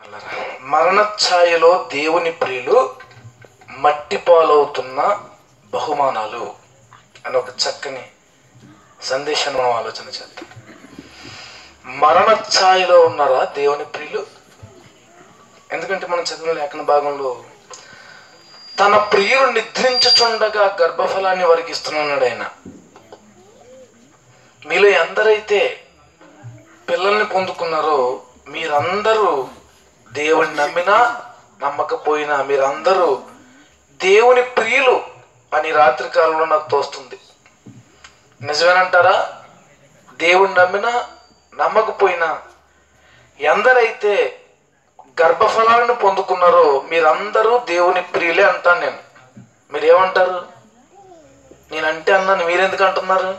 మరణ ఛాయలో దేవుని ప్రియులు మట్టి పాలవుతున్న బహుమానాలు అని ఒక చక్కని సందేశాన్ని మనం ఆలోచన చేద్దాం మరణ ఛాయలో ఉన్నారా దేవుని ప్రియులు ఎందుకంటే మనం చదివిన లేఖన భాగంలో తన ప్రియులు నిద్రించుచుండగా గర్భఫలాన్ని వారికి ఇస్తున్నాడు ఆయన మీలో ఎందరైతే పిల్లల్ని పొందుకున్నారో మీరందరూ దేవుని నమ్మినా నమ్మకపోయినా మీరందరూ దేవుని ప్రియులు అని రాత్రి కాలంలో నాకు తోస్తుంది నిజమేనంటారా దేవుని నమ్మినా నమ్మకపోయినా ఎందరైతే గర్భఫలాలను పొందుకున్నారో మీరందరూ దేవుని ప్రియులే అంటాను నేను మీరేమంటారు నేనంటే అన్నాను మీరెందుకు అంటున్నారు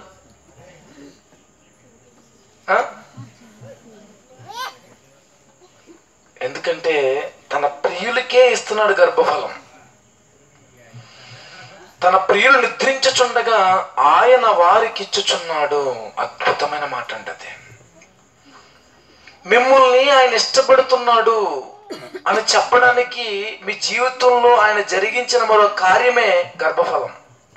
ఆ? ఎందుకంటే తన ప్రియులకే ఇస్తున్నాడు గర్భఫలం తన ప్రియులు నిద్రించుచుండగా ఆయన వారికి ఇచ్చుచున్నాడు అద్భుతమైన మాట అండి అది మిమ్మల్ని ఆయన ఇష్టపడుతున్నాడు అని చెప్పడానికి మీ జీవితంలో ఆయన జరిగించిన మరో కార్యమే గర్భఫలం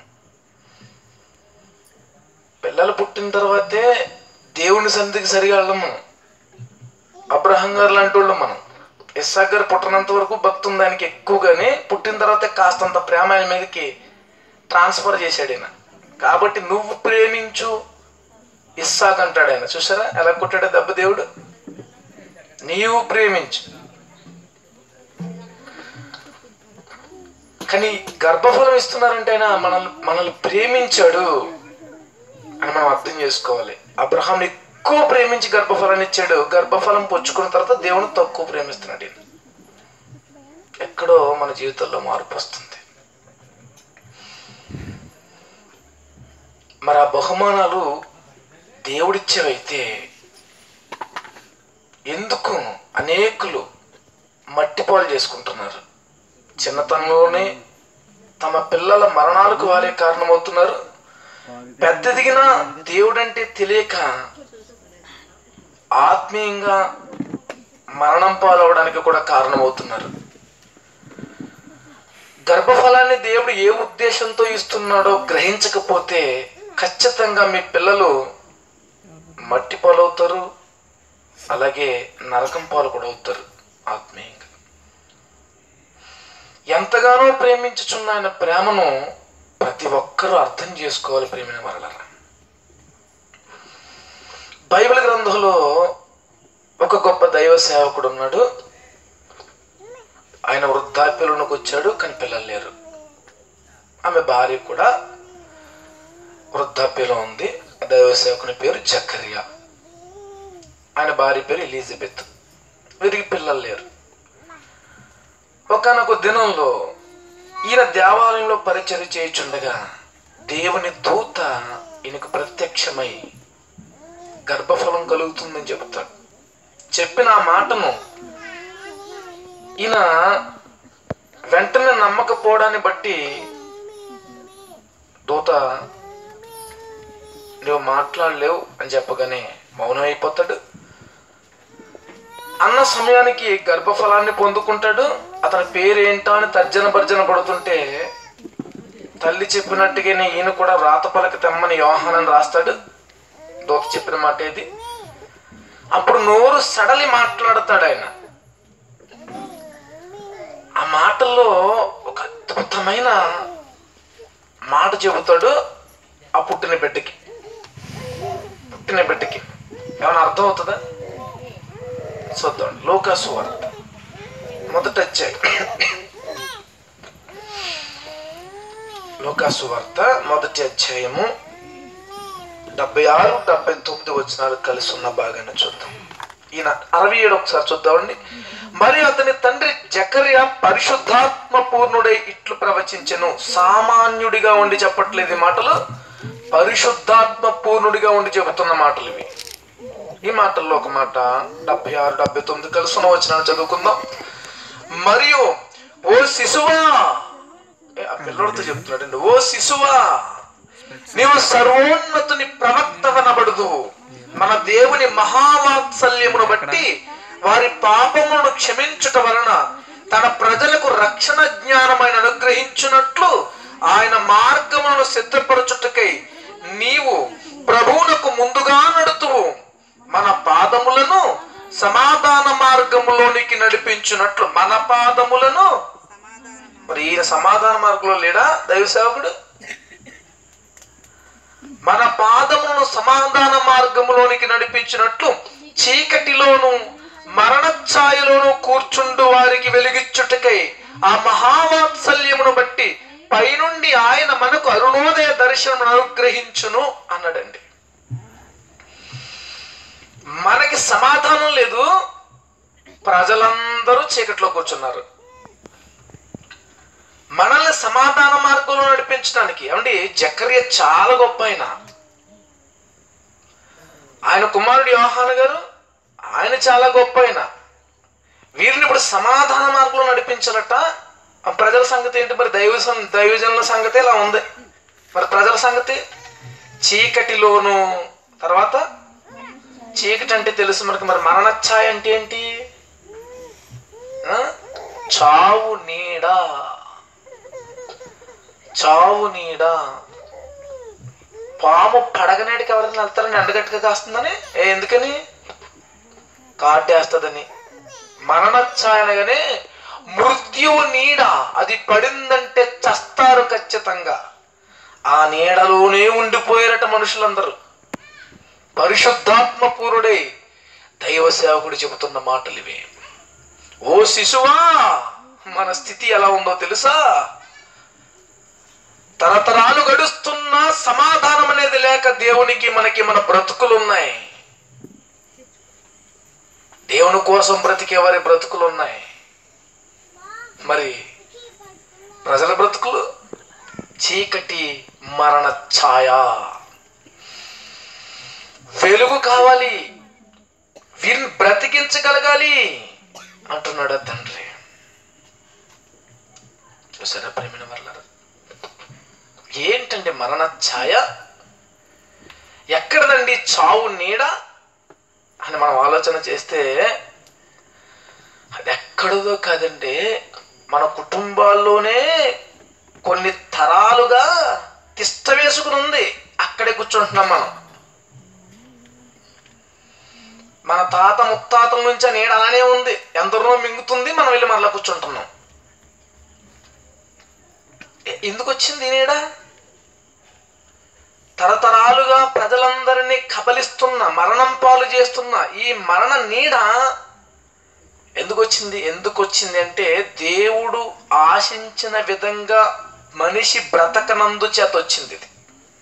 పిల్లలు పుట్టిన తర్వాతే దేవుని సన్నిధికి సరిగా వెళ్ళం మనం అబ్రహం గారు లాంటి వాళ్ళం మనం ఇస్సాక్ గారు పుట్టినంత వరకు భక్తి ఉంది ఆయనకి ఎక్కువగానే పుట్టిన తర్వాత కాస్తంత ప్రేమ ఆయన మీదకి ట్రాన్స్ఫర్ చేశాడు ఆయన కాబట్టి నువ్వు ప్రేమించు ఇస్సాక్ అంటాడు ఆయన చూసారా ఎలా కొట్టాడు దెబ్బ దేవుడు నీవు ప్రేమించు కానీ గర్భఫలం ఇస్తున్నారంటే ఆయన మనల్ని మనల్ని ప్రేమించాడు అని మనం అర్థం చేసుకోవాలి అబ్రహాం ఎక్కువ ప్రేమించి గర్భఫలాన్ని ఇచ్చాడు గర్భఫలం పుచ్చుకున్న తర్వాత దేవుని తక్కువ ప్రేమిస్తున్నాడు ఈయన. ఎక్కడో మన జీవితంలో మార్పు వస్తుంది మరి ఆ బహుమానాలు దేవుడిచ్చేవైతే ఎందుకు అనేకులు మట్టిపాలు చేసుకుంటున్నారు చిన్నతనంలోనే తమ పిల్లల మరణాలకు వారే కారణమవుతున్నారు పెద్ద దిగిన దేవుడంటే తెలియక ఆత్మీయంగా మరణం పాలవడానికి కూడా కారణమవుతున్నారు గర్భఫలాన్ని దేవుడు ఏ ఉద్దేశంతో ఇస్తున్నాడో గ్రహించకపోతే ఖచ్చితంగా మీ పిల్లలు మట్టి పాలవుతారు అలాగే నరకం పాలు కూడా అవుతారు ఆత్మీయంగా ఎంతగానో ప్రేమించుచున్న ఆయన ప్రేమను ప్రతి ఒక్కరూ అర్థం చేసుకోవాలి ప్రేమిన వరలరా బైబిల్ గ్రంథంలో ఒక గొప్ప దైవ సేవకుడు ఉన్నాడు ఆయన వృద్ధాప్యలోనికి వచ్చాడు కానీ పిల్లలు లేరు ఆమె భార్య కూడా వృద్ధాప్యలో ఉంది ఆ దైవ సేవకుని పేరు జకరియా ఆయన భార్య పేరు ఎలిజబెత్ వీరికి పిల్లలు లేరు ఒకనొక దినంలో ఈయన దేవాలయంలో పరిచయం చేయుచుండగా దేవుని దూత ఈయనకు ప్రత్యక్షమై గర్భఫలం కలుగుతుందని చెప్తాడు చెప్పిన ఆ మాటను ఈయన వెంటనే నమ్మకపోవడాన్ని బట్టి దూత నువ్వు మాట్లాడలేవు అని చెప్పగానే మౌనం అయిపోతాడు అన్న సమయానికి గర్భఫలాన్ని పొందుకుంటాడు అతని పేరేంటో అని తర్జన భర్జన పడుతుంటే తల్లి చెప్పినట్టుగానే ఈయన కూడా రాత పలక తెమ్మని యోహానని రాస్తాడు దోత చెప్పిన మాట ఏది అప్పుడు నోరు సడలి మాట్లాడతాడు ఆయన ఆ మాటల్లో ఒక అద్భుతమైన మాట చెబుతాడు ఆ పుట్టిన బిడ్డకి పుట్టిన బిడ్డకి ఏమైనా అర్థం అవుతుందా చూద్దాం లోకాసు వార్త మొదట వచ్చాయి లోకాసు వార్త మొదటి అధ్యాయము డెబ్బై ఆరు డెబ్బై తొమ్మిది వచనాలు కలిసి ఉన్న భాగాన్ని చూద్దాం ఈయన అరవై ఏడు ఒకసారి చూద్దామండి మరియు అతని తండ్రి జకర్య పరిశుద్ధాత్మ పూర్ణుడై ఇట్లు ప్రవచించెను సామాన్యుడిగా ఉండి చెప్పట్లేదు ఈ మాటలు పరిశుద్ధాత్మ పూర్ణుడిగా ఉండి చెబుతున్న మాటలు ఇవి ఈ మాటల్లో ఒక మాట డెబ్బై ఆరు డెబ్బై తొమ్మిది కలిసి ఉన్న వచనాలు చదువుకుందాం మరియు ఓ శిశువా ఏ, ఆ పిల్లడితో చెప్తున్నాడండి ఓ శిశువా నీవు సర్వోన్నతుని ప్రవక్తవనబడుదు మన దేవుని మహావాత్సల్యమును బట్టి వారి పాపములను క్షమించుట వలన తన ప్రజలకు రక్షణ జ్ఞానమైన అనుగ్రహించున్నట్లు ఆయన మార్గములను సిద్ధపరచుటకై నీవు ప్రభువునకు ముందుగా నడుతువు మన పాదములను సమాధాన మార్గములోనికి నడిపించున్నట్లు మన పాదములను మరి ఈయన సమాధాన మార్గంలో లేడా దైవ సేవకుడు మన పాదములను సమాధాన మార్గములోనికి నడిపించినట్లు చీకటిలోను మరణ ఛాయలోను కూర్చుండు వారికి వెలిగిచ్చుటకై ఆ మహావాత్సల్యమును బట్టి పైనుండి ఆయన మనకు అరుణోదయ దర్శనం అనుగ్రహించును అన్నాడండి మనకి సమాధానం లేదు ప్రజలందరూ చీకట్లో కూర్చున్నారు మనల్ని సమాధాన మార్గంలో నడిపించడానికి ఏమండి జకర్య చాలా గొప్ప ఆయన ఆయన కుమారుడు యోహాన్ గారు ఆయన చాలా గొప్ప ఆయన వీరిని ఇప్పుడు సమాధాన మార్గంలో నడిపించాలట ఆ ప్రజల సంగతి ఏంటి మరి దైవ సం- దైవజనుల సంగతి ఇలా ఉంది మరి ప్రజల సంగతి చీకటిలోను తర్వాత చీకటి అంటే తెలుసు మనకి మరి మరణఛాయ అంటే ఏంటి ఆ? చావు నీడ చావు నీడ పాము పడగనేటికి ఎవరైనా వెళ్తారని ఎండగట్టుగా కాస్తుందని ఏ ఎందుకని కాటేస్తుందని మరణఛాయనగానే మృత్యువు నీడ అది పడిందంటే చస్తారు ఖచ్చితంగా ఆ నీడలోనే ఉండిపోయారట మనుషులందరూ పరిశుద్ధాత్మ పూరుడై దైవ సేవకుడు చెబుతున్న మాటలు ఇవే ఓ శిశువా మన స్థితి ఎలా ఉందో తెలుసా తరతరాలు గడుస్తున్నా సమాధానం అనేది లేక దేవునికి మనకి మన బ్రతుకులు ఉన్నాయి దేవుని కోసం బ్రతికే వారి బ్రతుకులు ఉన్నాయి మరి ప్రజల బ్రతుకులు చీకటి మరణ ఛాయ వెలుగు కావాలి వీరిని బ్రతికించగలగాలి అంటున్నాడు ఆ తండ్రి చూసారా ప్రేమిన వల్ల ఏంటండి మరణ ఛాయ ఎక్కడదండి చావు నీడ అని మనం ఆలోచన చేస్తే అది ఎక్కడదో కాదండి మన కుటుంబాల్లోనే కొన్ని తరాలుగా తిష్ట వేసుకుని ఉంది అక్కడే కూర్చుంటున్నాం మనం మన తాత ముత్తాతల నుంచి ఆ నీడ అలానే ఉంది ఎందరో మింగుతుంది మనం వెళ్ళి మరలా కూర్చుంటున్నాం ఎ- ఎందుకు వచ్చింది ఈ నీడ తరతరాలుగా ప్రజలందరినీ కబలిస్తున్న మరణం పాలు చేస్తున్న ఈ మరణ నీడ ఎందుకు వచ్చింది ఎందుకు వచ్చింది అంటే దేవుడు ఆశించిన విధంగా మనిషి బ్రతకనందు చేత వచ్చింది ఇది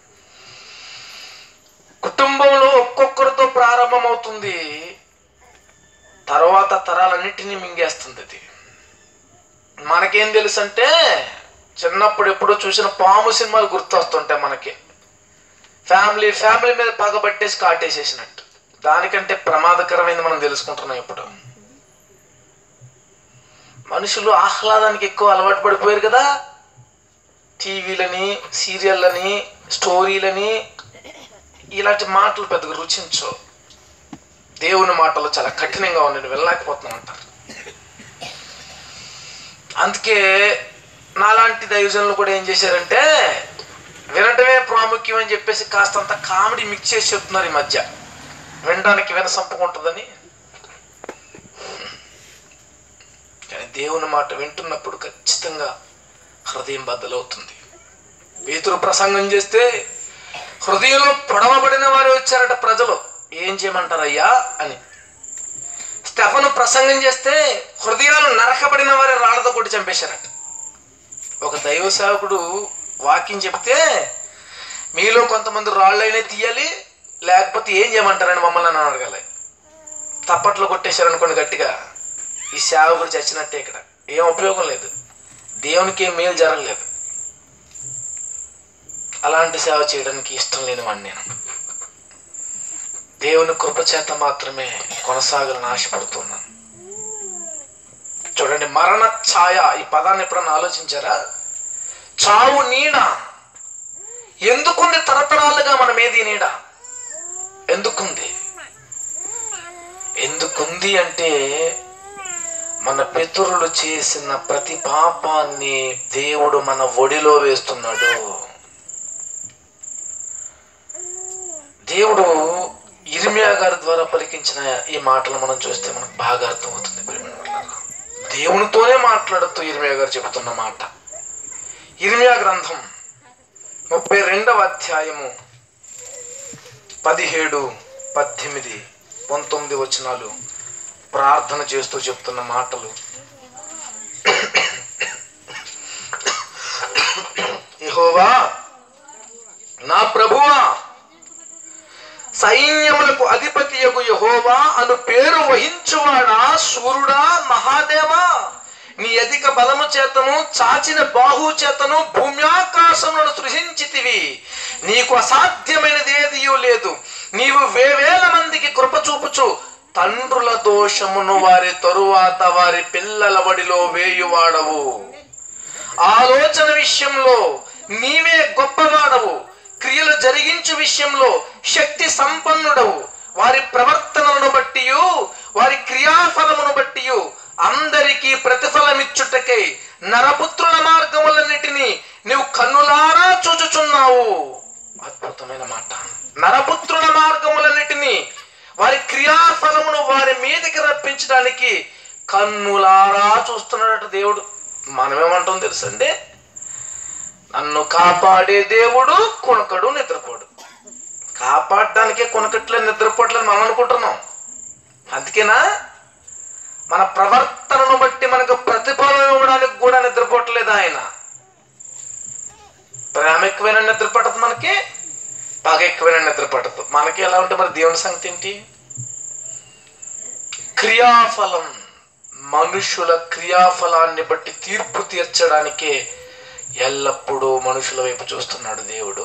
కుటుంబంలో ఒక్కొక్కరితో ప్రారంభమవుతుంది తర్వాత తరాలన్నిటినీ మింగేస్తుంది ఇది మనకేం తెలుసు అంటే చిన్నప్పుడు ఎప్పుడో చూసిన పాము సినిమాలు గుర్తొస్తుంటాయి మనకి ఫ్యామిలీ ఫ్యామిలీ మీద పగబట్టేసి కాటేసేసినట్టు దానికంటే ప్రమాదకరమైంది మనం తెలుసుకుంటున్నాం ఇప్పుడు మనుషులు ఆహ్లాదానికి ఎక్కువ అలవాటు పడిపోయారు కదా టీవీలని సీరియళ్ళని స్టోరీలని ఇలాంటి మాటలు పెద్దగా రుచించవు దేవుని మాటలు చాలా కఠినంగా ఉండి నేను వెళ్ళలేకపోతున్నాను అంటారు అందుకే నాలాంటి దైవజనులు కూడా ఏం చేశారంటే వినటమే ప్రాముఖ్యం అని చెప్పేసి కాస్తంత కామెడీ మిక్స్ చేసి చెప్తున్నారు ఈ మధ్య వినడానికి వినసంపుకుంటుందని కానీ దేవుని మాట వింటున్నప్పుడు ఖచ్చితంగా హృదయం బద్దలవుతుంది పేతురు ప్రసంగం చేస్తే హృదయంలో పొడవబడిన వారు వచ్చారట ప్రజలు ఏం చేయమంటారయ్యా అని స్టెఫను ప్రసంగం చేస్తే హృదయాలు నరకబడిన వారి రాళ్లతో కొట్టి చంపేశారట ఒక దైవ సేవకుడు వాక్యం చెప్తే మీలో కొంతమంది రాళ్ళైనా తీయాలి లేకపోతే ఏం చేయమంటారని మమ్మల్ని అని అడగాలి తప్పట్లో కొట్టేశారు అనుకోండి గట్టిగా ఈ సేవకుడు చచ్చినట్టే ఇక్కడ ఏం ఉపయోగం లేదు దేవునికి ఏం మేలు జరగలేదు అలాంటి సేవ చేయడానికి ఇష్టం లేని వాడిని నేను దేవుని కృప చేత మాత్రమే కొనసాగాలని ఆశపడుతున్నాను చూడండి మరణ ఛాయ ఈ పదాన్ని ఎప్పుడన్నా ఆలోచించారా చావు నీడ ఎందుకుంది తరతరాలుగా మన మీద ఈ నీడ ఎందుకుంది ఎందుకు మనకుంది అంటే మన పితరులు చేసిన ప్రతి పాపాన్ని దేవుడు మన ఒడిలో వేస్తున్నాడు దేవుడు ఇర్మియా గారి ద్వారా పలికించిన ఈ మాటలు మనం చూస్తే మనకు బాగా అర్థమవుతుంది ప్రియమైన వాళ్ళారా. దేవునితోనే మాట్లాడుతూ ఇర్మియా గారు చెబుతున్న మాట ఇర్మియా గ్రంథం ముప్పై రెండవ అధ్యాయము పదిహేడు పద్దెనిమిది పంతొమ్మిది వచనాలు ప్రార్థన చేస్తూ చెప్తున్న మాటలు యెహోవా నా ప్రభువా సైన్యములకు అధిపతియగు యహోవా అను పేరు వహించువాడా సూర్యుడా మహాదేవా నీ అధిక బలము చేతను చాచిన బాహు చేతను భూమ్యాకాశములను సృజించితివి నీకు అసాధ్యమైనది ఏదియూ లేదు నీవు వేవేల మందికి కృప చూపుచు తండ్రుల దోషమును వారి తరువాత వారి పిల్లల వడిలో వేయువాడవు ఆలోచన విషయంలో నీవే గొప్పవాడవు క్రియలు జరిగించు విషయంలో శక్తి సంపన్నుడవు వారి ప్రవర్తనలను బట్టి వారి క్రియాఫలమును బట్టి అందరికీ ప్రతిఫలమిచ్చుటకై నరపుత్రుల మార్గములన్నిటినీ నీవు కన్నులారా చూచుచున్నావు అద్భుతమైన మాట నరపుత్రుల మార్గములన్నిటినీ వారి క్రియాఫలమును వారి మీదకి రప్పించడానికి కన్నులారా చూస్తున్నాడట దేవుడు మనమేమంటాం తెలుసండి నన్ను కాపాడే దేవుడు కొనకడు నిద్రపోడు కాపాడడానికే కొనకట్లేదు నిద్రపోవట్లేదు మనం అనుకుంటున్నాం అందుకేనా మన ప్రవర్తనను బట్టి మనకు ప్రతిఫలం ఇవ్వడానికి కూడా నిద్రపోవట్లేదు ఆయన ప్రేమ ఎక్కువైనా నిద్ర పట్టదు మనకి పగ ఎక్కువైనా నిద్ర పట్టదు మనకి ఎలా ఉంటే మరి దేవుని సంగతి ఏంటి క్రియాఫలం మనుషుల క్రియాఫలాన్ని బట్టి తీర్పు తీర్చడానికే ఎల్లప్పుడూ మనుషుల వైపు చూస్తున్నాడు దేవుడు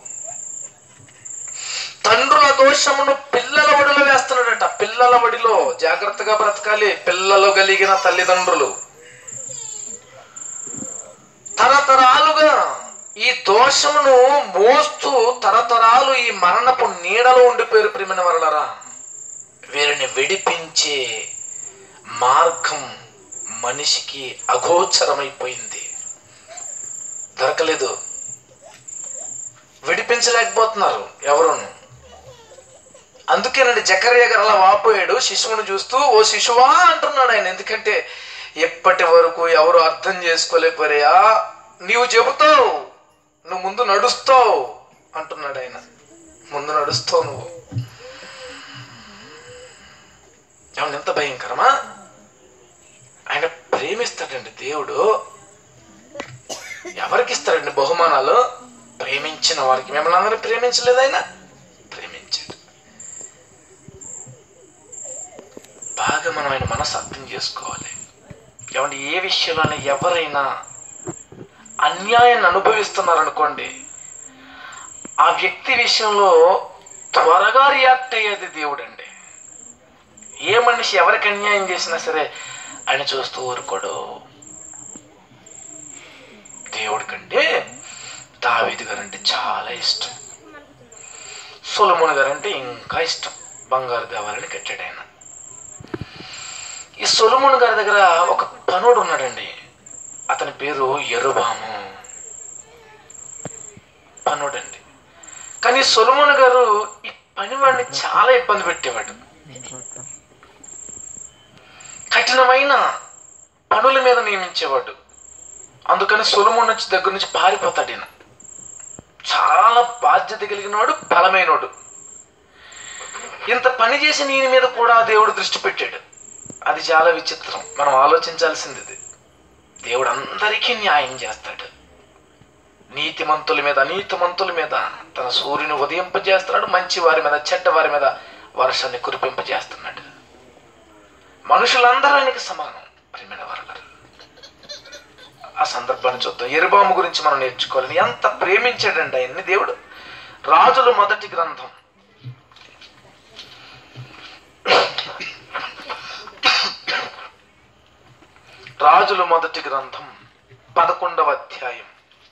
తండ్రుల దోషమును పిల్లల ఒడిలో వేస్తున్నాడట పిల్లల ఒడిలో జాగ్రత్తగా బ్రతకాలి పిల్లలు కలిగిన తల్లిదండ్రులు తరతరాలుగా ఈ దోషమును మోస్తూ తరతరాలు ఈ మరణపు నీడలో ఉండిపోయారు ప్రియమైన వరలరా వీరిని విడిపించే మార్గం మనిషికి అగోచరమైపోయింది దొరకలేదు విడిపించలేకపోతున్నారు ఎవరును అందుకేనండి జకర్య గారు అలా వాపోయాడు శిశువును చూస్తూ ఓ శిశువా అంటున్నాడు ఆయన ఎందుకంటే ఎప్పటి వరకు ఎవరు అర్థం చేసుకోలేకపోయా నీవు చెబుతావు నువ్వు ముందు నడుస్తావు అంటున్నాడు ఆయన ముందు నడుస్తావు నువ్వు ఏమన్నా ఎంత భయంకరమా ఆయన ప్రేమిస్తాడండి దేవుడు ఎవరికి ఇస్తాడండి బహుమానాలు ప్రేమించిన వారికి మిమ్మల్ని అందరూ ప్రేమించలేదు ఆయన ప్రేమించాడు బాగా మనం ఆయన మనసు అర్థం చేసుకోవాలి ఏమంటే ఏ విషయంలోనే ఎవరైనా అన్యాయాన్ని అనుభవిస్తున్నారనుకోండి ఆ వ్యక్తి విషయంలో త్వరగా రియాక్ట్ అయ్యేది దేవుడు అండి ఏ మనిషి ఎవరికి అన్యాయం చేసినా సరే ఆయన చూస్తూ ఊరుకోడు దేవుడి కంటే దావీదు గారు అంటే చాలా ఇష్టం సొలమున్ గారు అంటే ఇంకా ఇష్టం బంగారు దేవాలని కట్టాడు ఆయన ఈ సొలమున్ గారి దగ్గర ఒక పనుడు ఉన్నాడండి అతని పేరు ఎరుబాము పనుడండి కానీ సొలమున్ గారు ఈ పనివాడిని చాలా ఇబ్బంది పెట్టేవాడు కఠినమైన పనుల మీద నియమించేవాడు అందుకని సొలమున్ నుంచి దగ్గర నుంచి పారిపోతాడు ఈయన చాలా బాధ్యత కలిగినవాడు బలమైనవాడు ఇంత పని చేసిన ఈయన మీద కూడా దేవుడు దృష్టి పెట్టాడు అది చాలా విచిత్రం మనం ఆలోచించాల్సింది ఇది దేవుడు అందరికీ న్యాయం చేస్తాడు నీతిమంతుల మీద అనీతిమంతుల మీద తన సూర్యుని ఉదయింపజేస్తున్నాడు మంచి వారి మీద చెడ్డ వారి మీద వర్షాన్ని కురిపింపజేస్తున్నాడు మనుషులందరూ ఆయనకి సమానం ప్రియమైన వారు ఆ సందర్భాన్ని చూద్దాం ఎరుబాము గురించి మనం నేర్చుకోవాలని ఎంత ప్రేమించాడండి ఆయన్ని దేవుడు రాజులు మొదటి గ్రంథం రాజులు మొదటి గ్రంథం పదకొండవ అధ్యాయం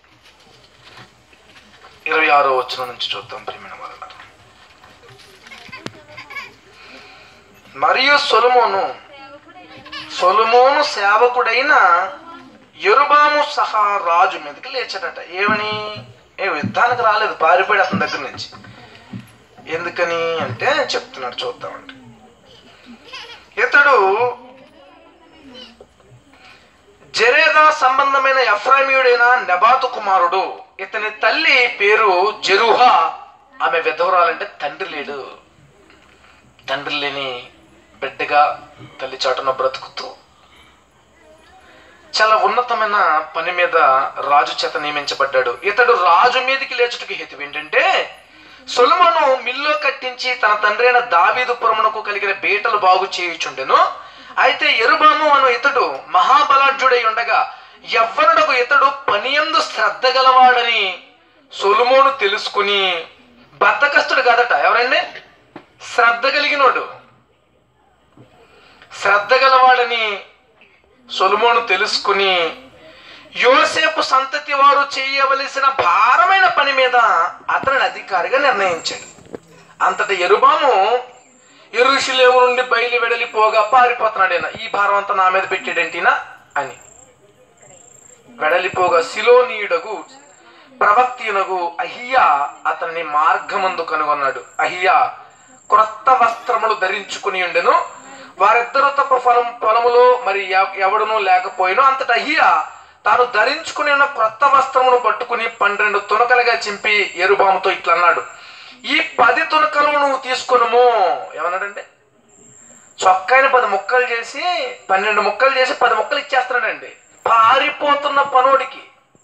ఇరవై ఆరో వచ్చిన నుంచి చూద్దాం ప్రియమైన వాళ్ళ మరియు సొలమోను సొలమోను సేవకుడైన ఎరుబాము సహా రాజు మీదకి లేచాడట ఏమని ఏ యుద్ధానికి రాలేదు పారిపోయాడు అతని దగ్గర నుంచి ఎందుకని అంటే చెప్తున్నాడు చూద్దామండి ఇతడు జరేదా సంబంధమైన ఎఫ్రామీయుడైన నెబాతు కుమారుడు ఇతని తల్లి పేరు జెరుహా ఆమె విధవరాలంటే తండ్రి లేడు తండ్రి లేని బిడ్డగా తల్లి చాటున బ్రతుకుతూ చాలా ఉన్నతమైన పని మీద రాజు చేత నియమించబడ్డాడు ఇతడు రాజు మీదకి లేచుటకు హేతు ఏంటంటే సొలమును మిల్లో కట్టించి తన తండ్రి అయిన దావీదు పురమునకు కలిగిన బీటలు బాగు చేయుచుండెను అయితే ఎరుబాము అను ఇతడు మహాబలాఢ్యుడై ఉండగా ఎవ్వరుడకు ఇతడు పనియందు శ్రద్ధ గలవాడని సొలుమోను తెలుసుకుని బద్దకస్తుడు కాదట ఎవరండి శ్రద్ధ కలిగినోడు శ్రద్ధ గలవాడని సొలుమోను తెలుసుకుని యోసేపు సంతతి వారు చేయవలసిన భారమైన పని మీద అతనిని అధికారిగా నిర్ణయించాడు అంతట ఎరుబాము ఎరుషులేము నుండి బయలు వెడలిపోగా పారిపోతున్నాడేనా ఈ భారం అంతా నా మీద పెట్టాడేంటినా అని వెడలిపోగా సిలోనీయుడగు ప్రవక్తియునగు అహియా అతన్ని మార్గమందు కనుగొన్నాడు అహియా క్రొత్త వస్త్రములు ధరించుకుని ఉండెను వారిద్దరూ తప్ప పొలం పొలములో మరి ఎవ- ఎవడునూ లేకపోయినో అంతట అహియా తాను ధరించుకుని ఉన్న క్రొత్త వస్త్రమును పట్టుకుని పన్నెండు తునకలుగా చింపి ఎరుబాముతో ఇట్లా అన్నాడు ఈ పది తునకలు నువ్వు తీసుకునుము ఏమన్నాడంటే చొక్కాని పది ముక్కలు చేసి పన్నెండు ముక్కలు చేసి పది ముక్కలు ఇచ్చేస్తున్నాడండి పారిపోతున్న పనోడికి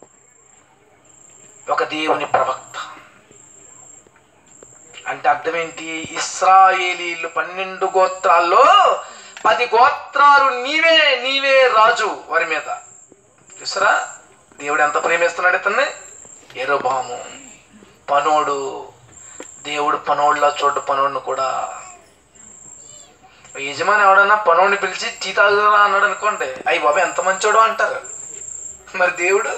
ఒక దేవుని ప్రవక్త అంటే అర్థం ఏంటి ఇస్రాయేలీలు పన్నెండు గోత్రాల్లో పది గోత్రాలు నీవే నీవే రాజు వారి మీద చూసారా దేవుడు ఎంత ప్రేమిస్తున్నాడు ఇతన్ని ఎరుబాము పనోడు దేవుడు పనోళ్ళ చోటు పనోడిని కూడా యజమాని ఎవడన్నా పనోడిని పిలిచి టీ తాగురా అన్నాడు అనుకోండి అయ్యి బాబా ఎంత మంచోడు అంటారు మరి దేవుడు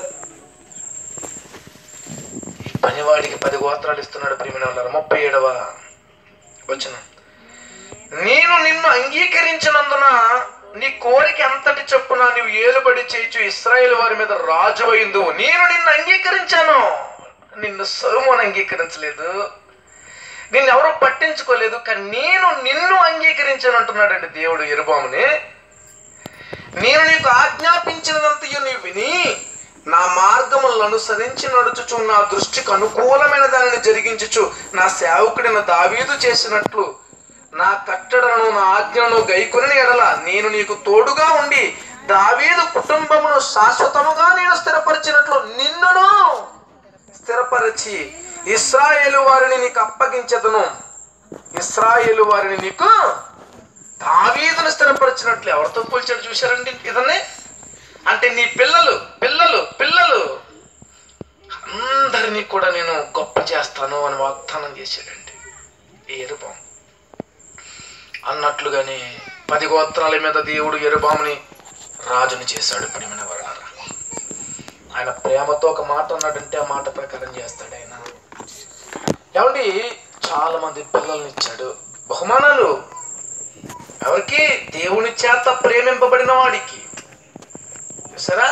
పనివాడికి పది గోత్రాలు ఇస్తున్నాడు ప్రియమైన వాళ్ళారా ముప్పై ఏడవ వచ్చిన నేను నిన్ను అంగీకరించినందున నీ కోరిక ఎంతటి చొప్పున నీవు ఏలుబడి చేయొచ్చు ఇస్రాయేల్ వారి మీద రాజు అయిందు నేను నిన్ను అంగీకరించాను నిన్ను సొలమోను అంగీకరించలేదు నిన్ను ఎవరూ పట్టించుకోలేదు కానీ నేను నిన్ను అంగీకరించాను అంటున్నాడండి దేవుడు ఎరుబాముని నేను నీకు ఆజ్ఞాపించినదంతయు నీవు విని నా మార్గములను అనుసరించి నడుచుచు నా దృష్టికి అనుకూలమైన దానిని జరిగించుచు నా సేవకుడిన దావీదు చేసినట్లు నా కట్టడలను నా ఆజ్ఞలను గైకొని ఎడల నేను నీకు తోడుగా ఉండి దావీదు కుటుంబమును శాశ్వతముగా నేను స్థిరపరిచినట్లు నిన్నును స్థిరపరిచి ఇస్రాయేలు వారిని నీకు అప్పగించదును ఇస్రాయేలు వారిని నీకు దావీదును స్థిరపరిచినట్లు ఎవరితో పోల్చాడు చూశారండి ఇదన్నే అంటే నీ పిల్లలు పిల్లలు పిల్లలు అందరినీ కూడా నేను గొప్ప చేస్తాను అని వాగ్దానం చేశాడండి ఈ ఎరుబాం అన్నట్లుగానే పది గోత్రాల మీద దేవుడు ఎరుబాముని రాజుని చేశాడు ప్రియమైన వరారా ఆయన ప్రేమతో ఒక మాట అన్నాడంటే ఆ మాట ప్రకారం చేస్తాడు ఆయన ఏమండి చాలా మంది పిల్లల్ని ఇచ్చాడు బహుమానాలు ఎవరికి దేవుని చేత ప్రేమింపబడిన వాడికి చూసారా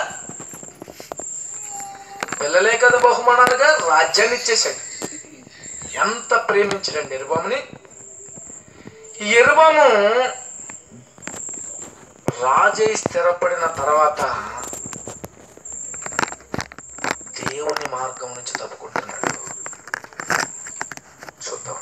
పిల్లలే కదా బహుమానాలుగా రాజ్యాన్ని ఇచ్చేశాడు ఎంత ప్రేమించాడండి ఎరుబాముని ఈ ఎరుబాము రాజై స్థిరపడిన తర్వాత దేవుని మార్గం నుంచి తప్పుకుంటున్నాడు చూద్దాం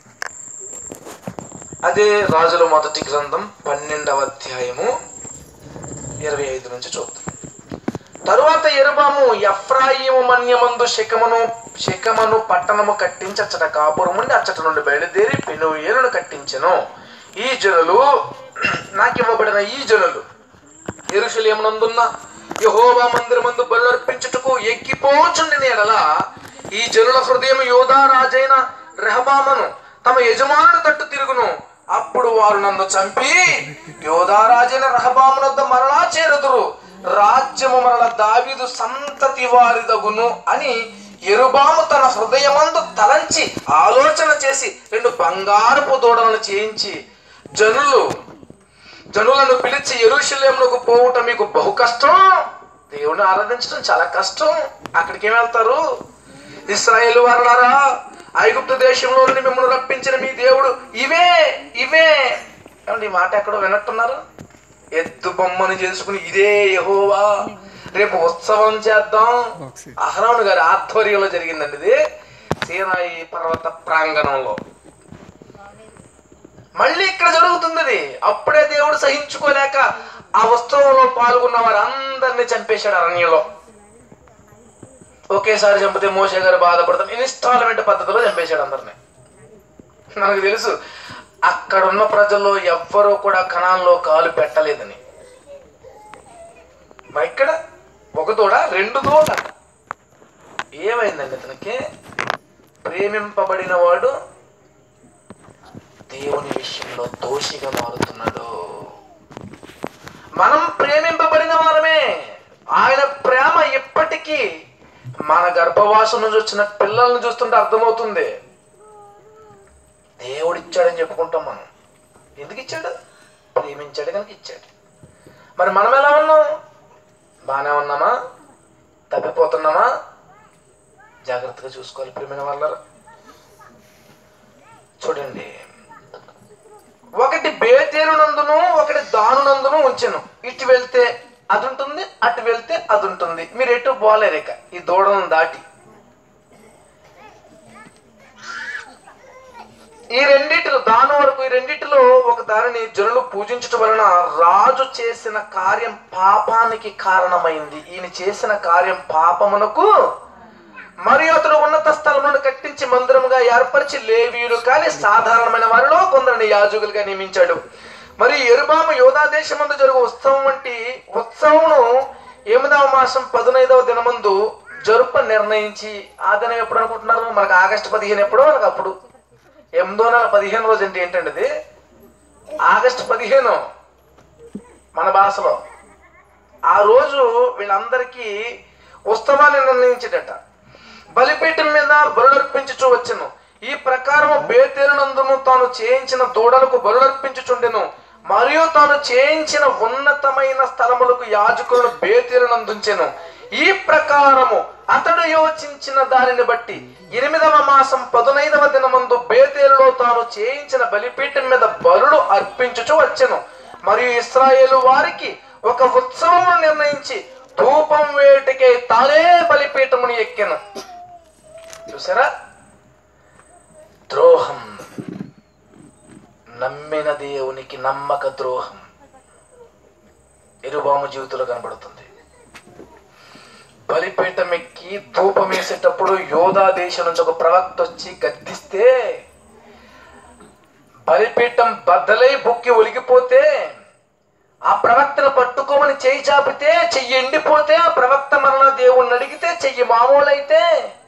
అదే రాజుల మొదటి గ్రంథం పన్నెండవ అధ్యాయము ఇరవై ఐదు నుంచి చూద్దాం తరువాత ఎరుబాము ఎఫ్రాయిము మన్యమందు శకమును శకమను పట్టణము కట్టించి అచ్చట కాపురం ఉండి అచ్చట నుండి బయలుదేరి పెనుయేలును కట్టించెను ఈ జనులు నాకు ఇవ్వబడిన ఈ జనులు ఎరుషలేమునందున్న యహోవా మందిరమందు బలుర్పించుటకు ఎక్కిపోచుండిన ఎడల ఈ జనుల హృదయం యోధా రాజైన రెహబామను తమ యజమానుని తట్టు తిరుగును అప్పుడు వారు నన్ను చంపి యోధారాజైన రహబామునొద్ద మరలా చేరుదురు రాజ్యము మరల దావీదు సంతతి వారిదగును అని ఎరుబాము తన హృదయమందు తలంచి ఆలోచన చేసి రెండు బంగారపు దూడలను చేయించి జనులు జనులను పిలిచి ఎరుషలేములకు పోవుట మీకు బహు కష్టం దేవుని ఆరాధించడం చాలా కష్టం అక్కడికి ఏం వెళ్తారు ఇస్రాయేల్ వారులారా ఐగుప్తు దేశంలో నుండి మిమ్మల్ని రప్పించిన మీ దేవుడు ఇవే ఇవే ఏమండి ఈ మాట ఎక్కడో వినట్టున్నారు ఎద్దు బొమ్మను చేసుకుని ఇదే యెహోవా రేపు ఉత్సవం చేద్దాం అహరోను గారి ఆధ్వర్యంలో జరిగిందండి ఇది సీనాయి పర్వత ప్రాంగణంలో మళ్ళీ ఇక్కడ జరుగుతుంది ఇది. అప్పుడే దేవుడు సహించుకోలేక ఆ ఉత్సవంలో పాల్గొన్న వారందరినీ చంపేశాడు అరణ్యంలో ఒకేసారి చంపితే మోసే గారు బాధపడతాం ఇన్స్టాల్మెంట్ పద్ధతిలో చంపేశాడు అందరిని నాకు తెలుసు అక్కడ ఉన్న ప్రజల్లో ఎవ్వరూ కూడా కణాల్లో కాలు పెట్టలేదని మరి ఇక్కడ ఒక తోడ రెండు తోడ ఏమైందండి అతనికి ప్రేమింపబడిన వాడు దేవుని విషయంలో దోషిగా మారుతున్నాడు మనం ప్రేమింపబడిన వారమే ఆయన ప్రేమ ఇప్పటికీ మన గర్భవాసం నుంచి వచ్చిన పిల్లల్ని చూస్తుంటే అర్థమవుతుంది దేవుడు ఇచ్చాడని చెప్పుకుంటాం మనం ఎందుకు ఇచ్చాడు ప్రేమించాడు కనుక ఇచ్చాడు మరి మనం ఎలా ఉన్నాం బాగానే ఉన్నామా తప్పిపోతున్నామా జాగ్రత్తగా చూసుకోవాలి ప్రేమైన వాళ్ళ చూడండి ఒకటి బేతేరునందును ఒకటి దానునందును ఉంచెను ఇటు వెళ్తే అది ఉంటుంది అటు వెళ్తే అది ఉంటుంది మీరు ఎటు పోలేరు ఇక ఈ దూడలను దాటి ఈ రెండిటిలో దాని వరకు ఈ రెండిటిలో ఒక దానిని జనులు పూజించటం వలన రాజు చేసిన కార్యం పాపానికి కారణమైంది ఈయన చేసిన కార్యం పాపమునకు మరియు అతడు ఉన్నత స్థలములను కట్టించి మందిరముగా ఏర్పరిచి లేవీయులు కానీ సాధారణమైన వారిలో కొందరిని యాజకులుగా నియమించాడు మరి ఎరుబాము యోధా దేశమందు జరుగు ఉత్సవం వంటి ఉత్సవమును ఎనిమిదవ మాసం పదునైదవ దినమందు జరుప నిర్ణయించి ఆ దినం ఎప్పుడు అనుకుంటున్నారు మనకు ఆగస్టు పదిహేను ఎప్పుడో మనకు అప్పుడు ఎనిమిదో నెల పదిహేను రోజు అంటే ఏంటండి ఇది ఆగస్టు పదిహేను మన భాషలో ఆ రోజు వీళ్ళందరికీ ఉత్సవాన్ని నిర్ణయించేటట బలిపీఠం మీద బరులర్పించుచు వచ్చెను ఈ ప్రకారము బేతేరునందును తాను చేయించిన దూడలకు బరులర్పించుచుండెను మరియు తాను చేయించిన ఉన్నతమైన స్థలములకు యాజకులను బేతేరునందుంచెను ఈ ప్రకారము అతడు యోచించిన దానిని బట్టి ఎనిమిదవ మాసం పదునైదవ దినమందు బేతేలులో తాను చేయించిన బలిపీఠం మీద బలులు అర్పించుచు వచ్చెను మరియు ఇస్రాయేలు వారికి ఒక ఉత్సవము నిర్ణయించి ధూపం వేటికే తానే బలిపీఠముని ఎక్కెను చూసారా ద్రోహం నమ్మిన దేవునికి నమ్మక ద్రోహం ఎరుబాము జీవితంలో కనబడుతుంది బలిపీఠం ఎక్కి ధూపం వేసేటప్పుడు యోధా దేశం నుంచి ఒక ప్రవక్త వచ్చి గద్దిస్తే బలిపీఠం బద్దలై బుక్కి ఒలిగిపోతే ఆ ప్రవక్తను పట్టుకోమని చెయ్యి చాపితే చెయ్యి ఎండిపోతే ఆ ప్రవక్త మరణ దేవుణ్ణి అడిగితే చెయ్యి మామూలైతే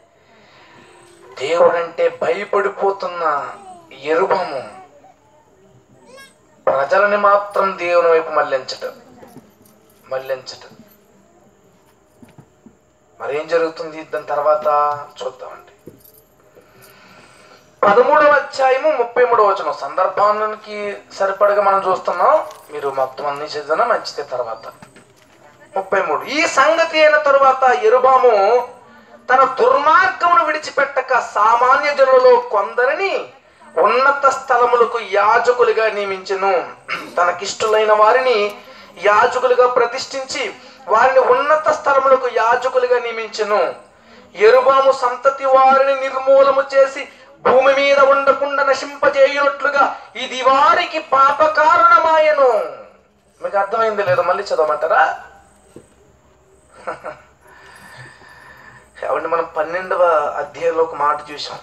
దేవుడంటే భయపడిపోతున్న ఎరుబము ప్రజలని మాత్రం దేవుని వైపు మళ్ళించటం మళ్ళించటం మరేం జరుగుతుంది దాని తర్వాత చూద్దామండి పదమూడవ అధ్యాయము ముప్పై మూడవ వచనం సందర్భానికి సరిపడగా మనం చూస్తున్నాం మీరు మొత్తం అన్ని చదివినా మంచిదే తర్వాత ముప్పై మూడు ఈ సంగతి అయిన తరువాత ఎరుబాము తన దుర్మార్గమును విడిచిపెట్టక సామాన్య జనులలో కొందరిని ఉన్నత స్థలములకు యాజకులుగా నియమించెను తనకిష్టులైన వారిని యాజకులుగా ప్రతిష్ఠించి వారిని ఉన్నత స్థలములకు యాజకులుగా నియమించెను ఎరుబాము సంతతి వారిని నిర్మూలము చేసి భూమి మీద ఉండకుండా నశింపజేయునట్లుగా ఇది వారికి పాప కారణమాయను మీకు అర్థమైంది లేదు మళ్ళీ చదవమంటారా కాబట్టి మనం పన్నెండవ అధ్యాయంలో ఒక మాట చూసాం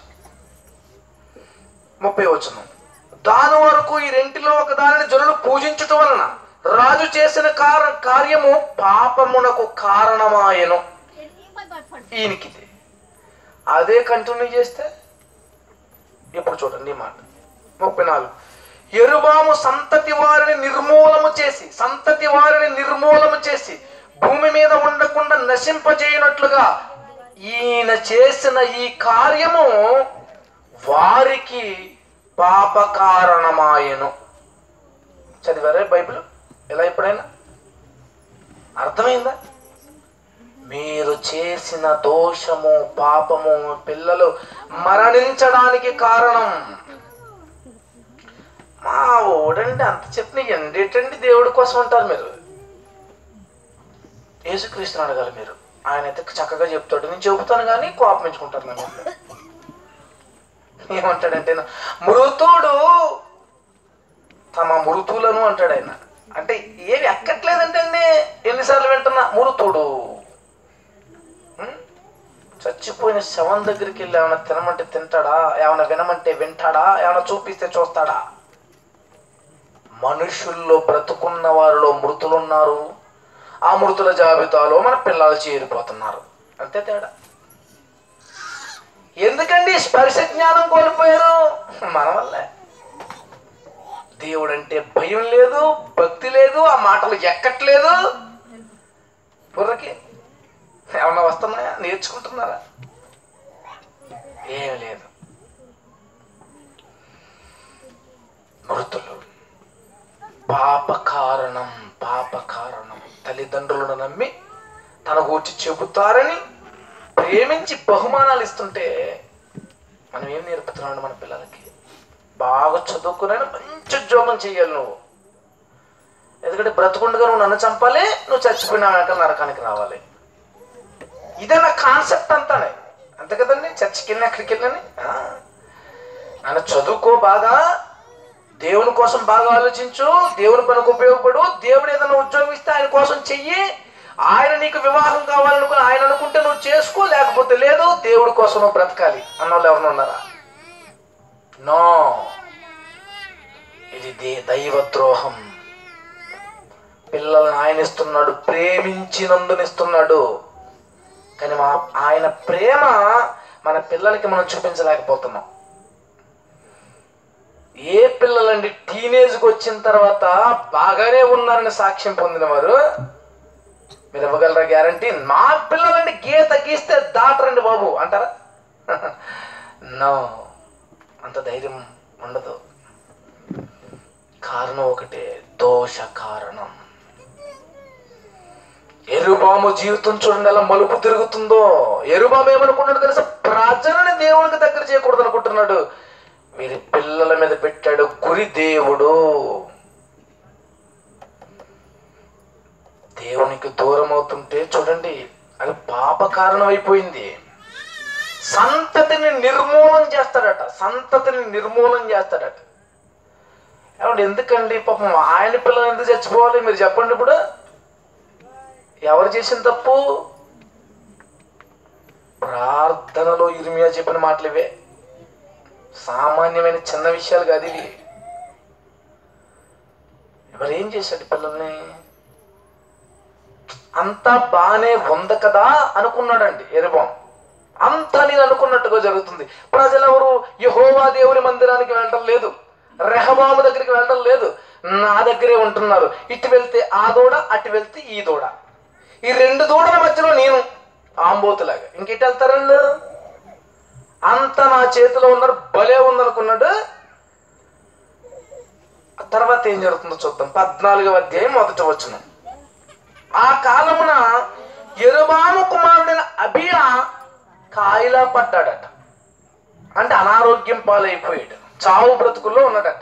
ముప్పై వచనం దాని వరకు ఈ రెంటిలో ఒక దానిని జనులు పూజించుట వలన రాజు చేసిన కార కార్యము పాపమునకు కారణమాయను ఈయనకి అదే కంటిన్యూ చేస్తే ఇప్పుడు చూడండి ఈ మాట ముప్పై నాలుగు ఎరుబాము సంతతి వారిని నిర్మూలము చేసి సంతతి వారిని నిర్మూలము చేసి భూమి మీద ఉండకుండా నశింపజేయనట్లుగా ఈయన చేసిన ఈ కార్యము వారికి పాప కారణమాయను చదివారా బైబిల్ ఎలా ఎప్పుడైనా అర్థమైందా మీరు చేసిన దోషము పాపము పిల్లలు మరణించడానికి కారణం మా ఓడండి అంత చెప్పిన ఎండేటండి దేవుడి కోసం అంటారు మీరు యేసుక్రీస్తుని అడగాలి మీరు ఆయన అయితే చక్కగా చెప్తాడు నేను చెబుతాను కానీ కోపమించుకుంటారు నా మీద ఏమంటాడంటే మృతుడు తమ మృతులను అంటాడు ఆయన అంటే ఏవి ఎక్కట్లేదంటే అండి ఎన్నిసార్లు వింటున్నా మృతుడు ఉం? చచ్చిపోయిన శవం దగ్గరికి వెళ్ళి ఏమైనా తినమంటే తింటాడా ఏమైనా వినమంటే వింటాడా ఏమైనా చూపిస్తే చూస్తాడా మనుషుల్లో బ్రతుకున్న వారిలో మృతులున్నారు ఆ మృతుల జాబితాలో మన పిల్లలు చేరిపోతున్నారు అంతే తేడా ఎందుకండి స్పర్శ జ్ఞానం కోల్పోయారు మన వల్లే దేవుడు అంటే భయం లేదు భక్తి లేదు ఆ మాటలు ఎక్కట్లేదు బుర్రకి ఏమన్నా వస్తున్నాయా నేర్చుకుంటున్నారా ఏం లేదు మృతులు పాప కారణం పాప కారణం తల్లిదండ్రులను నమ్మి తన గురించి చెబుతారని ప్రేమించి బహుమానాలు ఇస్తుంటే మనం ఏం నేర్పుతున్నాడు మన పిల్లలకి బాగా చదువుకుని మంచి ఉద్యోగం చెయ్యాలి నువ్వు ఎందుకంటే బ్రతుకుండగా నువ్వు నన్ను చంపాలి నువ్వు చచ్చిపోయినా వెనక నరకానికి రావాలి ఇదే నా కాన్సెప్ట్ అంతానే అంతే కదండి చర్చికి వెళ్ళి అక్కడికి వెళ్ళని ఆయన చదువుకో బాగా దేవుని కోసం బాగా ఆలోచించు దేవుని పనికి ఉపయోగపడు దేవుడు ఏదైనా ఉద్యోగం ఇస్తే ఆయన కోసం చెయ్యి ఆయన నీకు వివాహం కావాలనుకో ఆయన అనుకుంటే నువ్వు చేసుకో లేకపోతే లేదు దేవుడి కోసం నువ్వు బ్రతకాలి అన్నోళ్ళు ఎవరైనా ఉన్నారా నో ఇది దే దైవ ద్రోహం పిల్లల్ని ఆయన ఇస్తున్నాడు ప్రేమించినందునిస్తున్నాడు కానీ మా ఆయన ప్రేమ మన పిల్లలకి మనం చూపించలేకపోతున్నాం ఏ పిల్లలండి టీనేజ్కి వచ్చిన తర్వాత బాగానే ఉన్నారని సాక్ష్యం పొందిన వారు మీరు ఇవ్వగలరా గ్యారంటీ మా పిల్లలండి గీత గీస్తే దాటరండి బాబు అంటారా నో అంత ధైర్యం ఉండదు కారణం ఒకటే దోష కారణం ఎరుబాము జీవితం చూడండి ఎలా మలుపు తిరుగుతుందో ఎరుబాము ఏమనుకుంటున్నాడు తెలుసా ప్రజలని దేవునికి దగ్గర చేయకూడదు అనుకుంటున్నాడు వీరి పిల్లల మీద పెట్టాడు గురి దేవుడు దేవునికి దూరం అవుతుంటే చూడండి అది పాప కారణం అయిపోయింది సంతతిని నిర్మూలన చేస్తాడట సంతతిని నిర్మూలన చేస్తాడట ఏమంటే ఎందుకండి పాపం ఆయన పిల్లలు ఎందుకు చచ్చిపోవాలి మీరు చెప్పండి ఇప్పుడు ఎవరు చేసిన తప్పు ప్రార్థనలో ఇరిమియా చెప్పిన మాటలు ఇవే సామాన్యమైన చిన్న విషయాలు కాదు ఇవి ఎవరు ఏం చేశాడు పిల్లల్ని అంతా బానే ఉంది కదా అనుకున్నాడండి ఎరుబాం అంతా నేను అనుకున్నట్టుగా జరుగుతుంది ప్రజలెవరు యహోవా దేవుని మందిరానికి వెళ్ళడం లేదు రెహబాము దగ్గరికి వెళ్ళడం లేదు నా దగ్గరే ఉంటున్నారు ఇటు వెళ్తే ఆ దూడ అటు వెళ్తే ఈ దూడ ఈ రెండు దూడల మధ్యలో నేను ఆంబోతులాగా ఇంకెటు వెళ్తారండి అంత నా చేతిలో ఉన్నారు భలే ఉందనుకున్నాడు ఆ తర్వాత ఏం జరుగుతుందో చూద్దాం పద్నాలుగవ అధ్యాయం మొదట వచ్చిన ఆ కాలమున ఎరుబాము కుమారుడైన అబియా కాయిలా పడ్డాడట అంటే అనారోగ్యం పాలైపోయాడు చావు బ్రతుకుల్లో ఉన్నాడట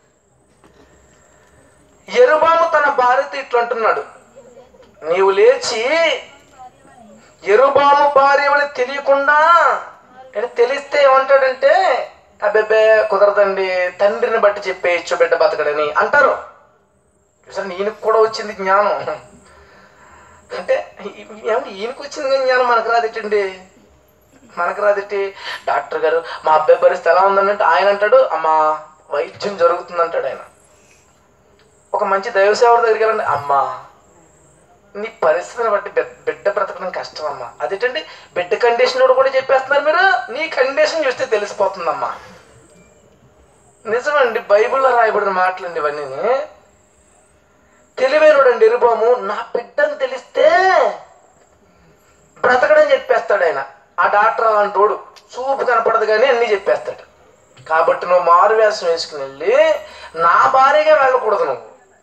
ఎరుబాము తన భార్యతో ఇట్లా అంటున్నాడు నీవు లేచి ఎరుబాము భార్యవని తెలియకుండా అంటే తెలిస్తే ఏమంటాడంటే అబ్బెబ్బే కుదరదండి తండ్రిని బట్టి చెప్పేయచ్చు బిడ్డ బతకడని అంటారు చూసారు ఈయనకు కూడా వచ్చింది జ్ఞానం అంటే ఏమంటే ఈయనకు వచ్చింది కానీ జ్ఞానం మనకు రాదేటండి మనకు రాదేటి డాక్టర్ గారు మా అబ్బాయి పరిస్థితి ఎలా ఉందంటే ఆయన అంటాడు అమ్మా వైద్యం జరుగుతుంది అంటాడు ఆయన ఒక మంచి దైవసేవ దగ్గరికి వెళ్ళండి అమ్మా నీ పరిస్థితిని బట్టి బిడ్- బిడ్డ బ్రతకడం కష్టం అమ్మా అదేంటండి బిడ్డ కండిషన్ కూడా చెప్పేస్తున్నారు మీరు నీ కండిషన్ చూస్తే తెలిసిపోతుందమ్మా నిజమండి బైబిల్లో రాయబడిన మాటలండి ఇవన్నీ తెలివైనడండి ఎరుబాము నా బిడ్డని తెలిస్తే బ్రతకడం చెప్పేస్తాడు ఆయన ఆ డాక్టర్ అలాంటి వాడు చూపు కనపడదు కానీ అన్నీ చెప్పేస్తాడు కాబట్టి నువ్వు మారు వేషం వేసుకుని వెళ్ళి నా భార్యగా వెళ్ళకూడదు నువ్వు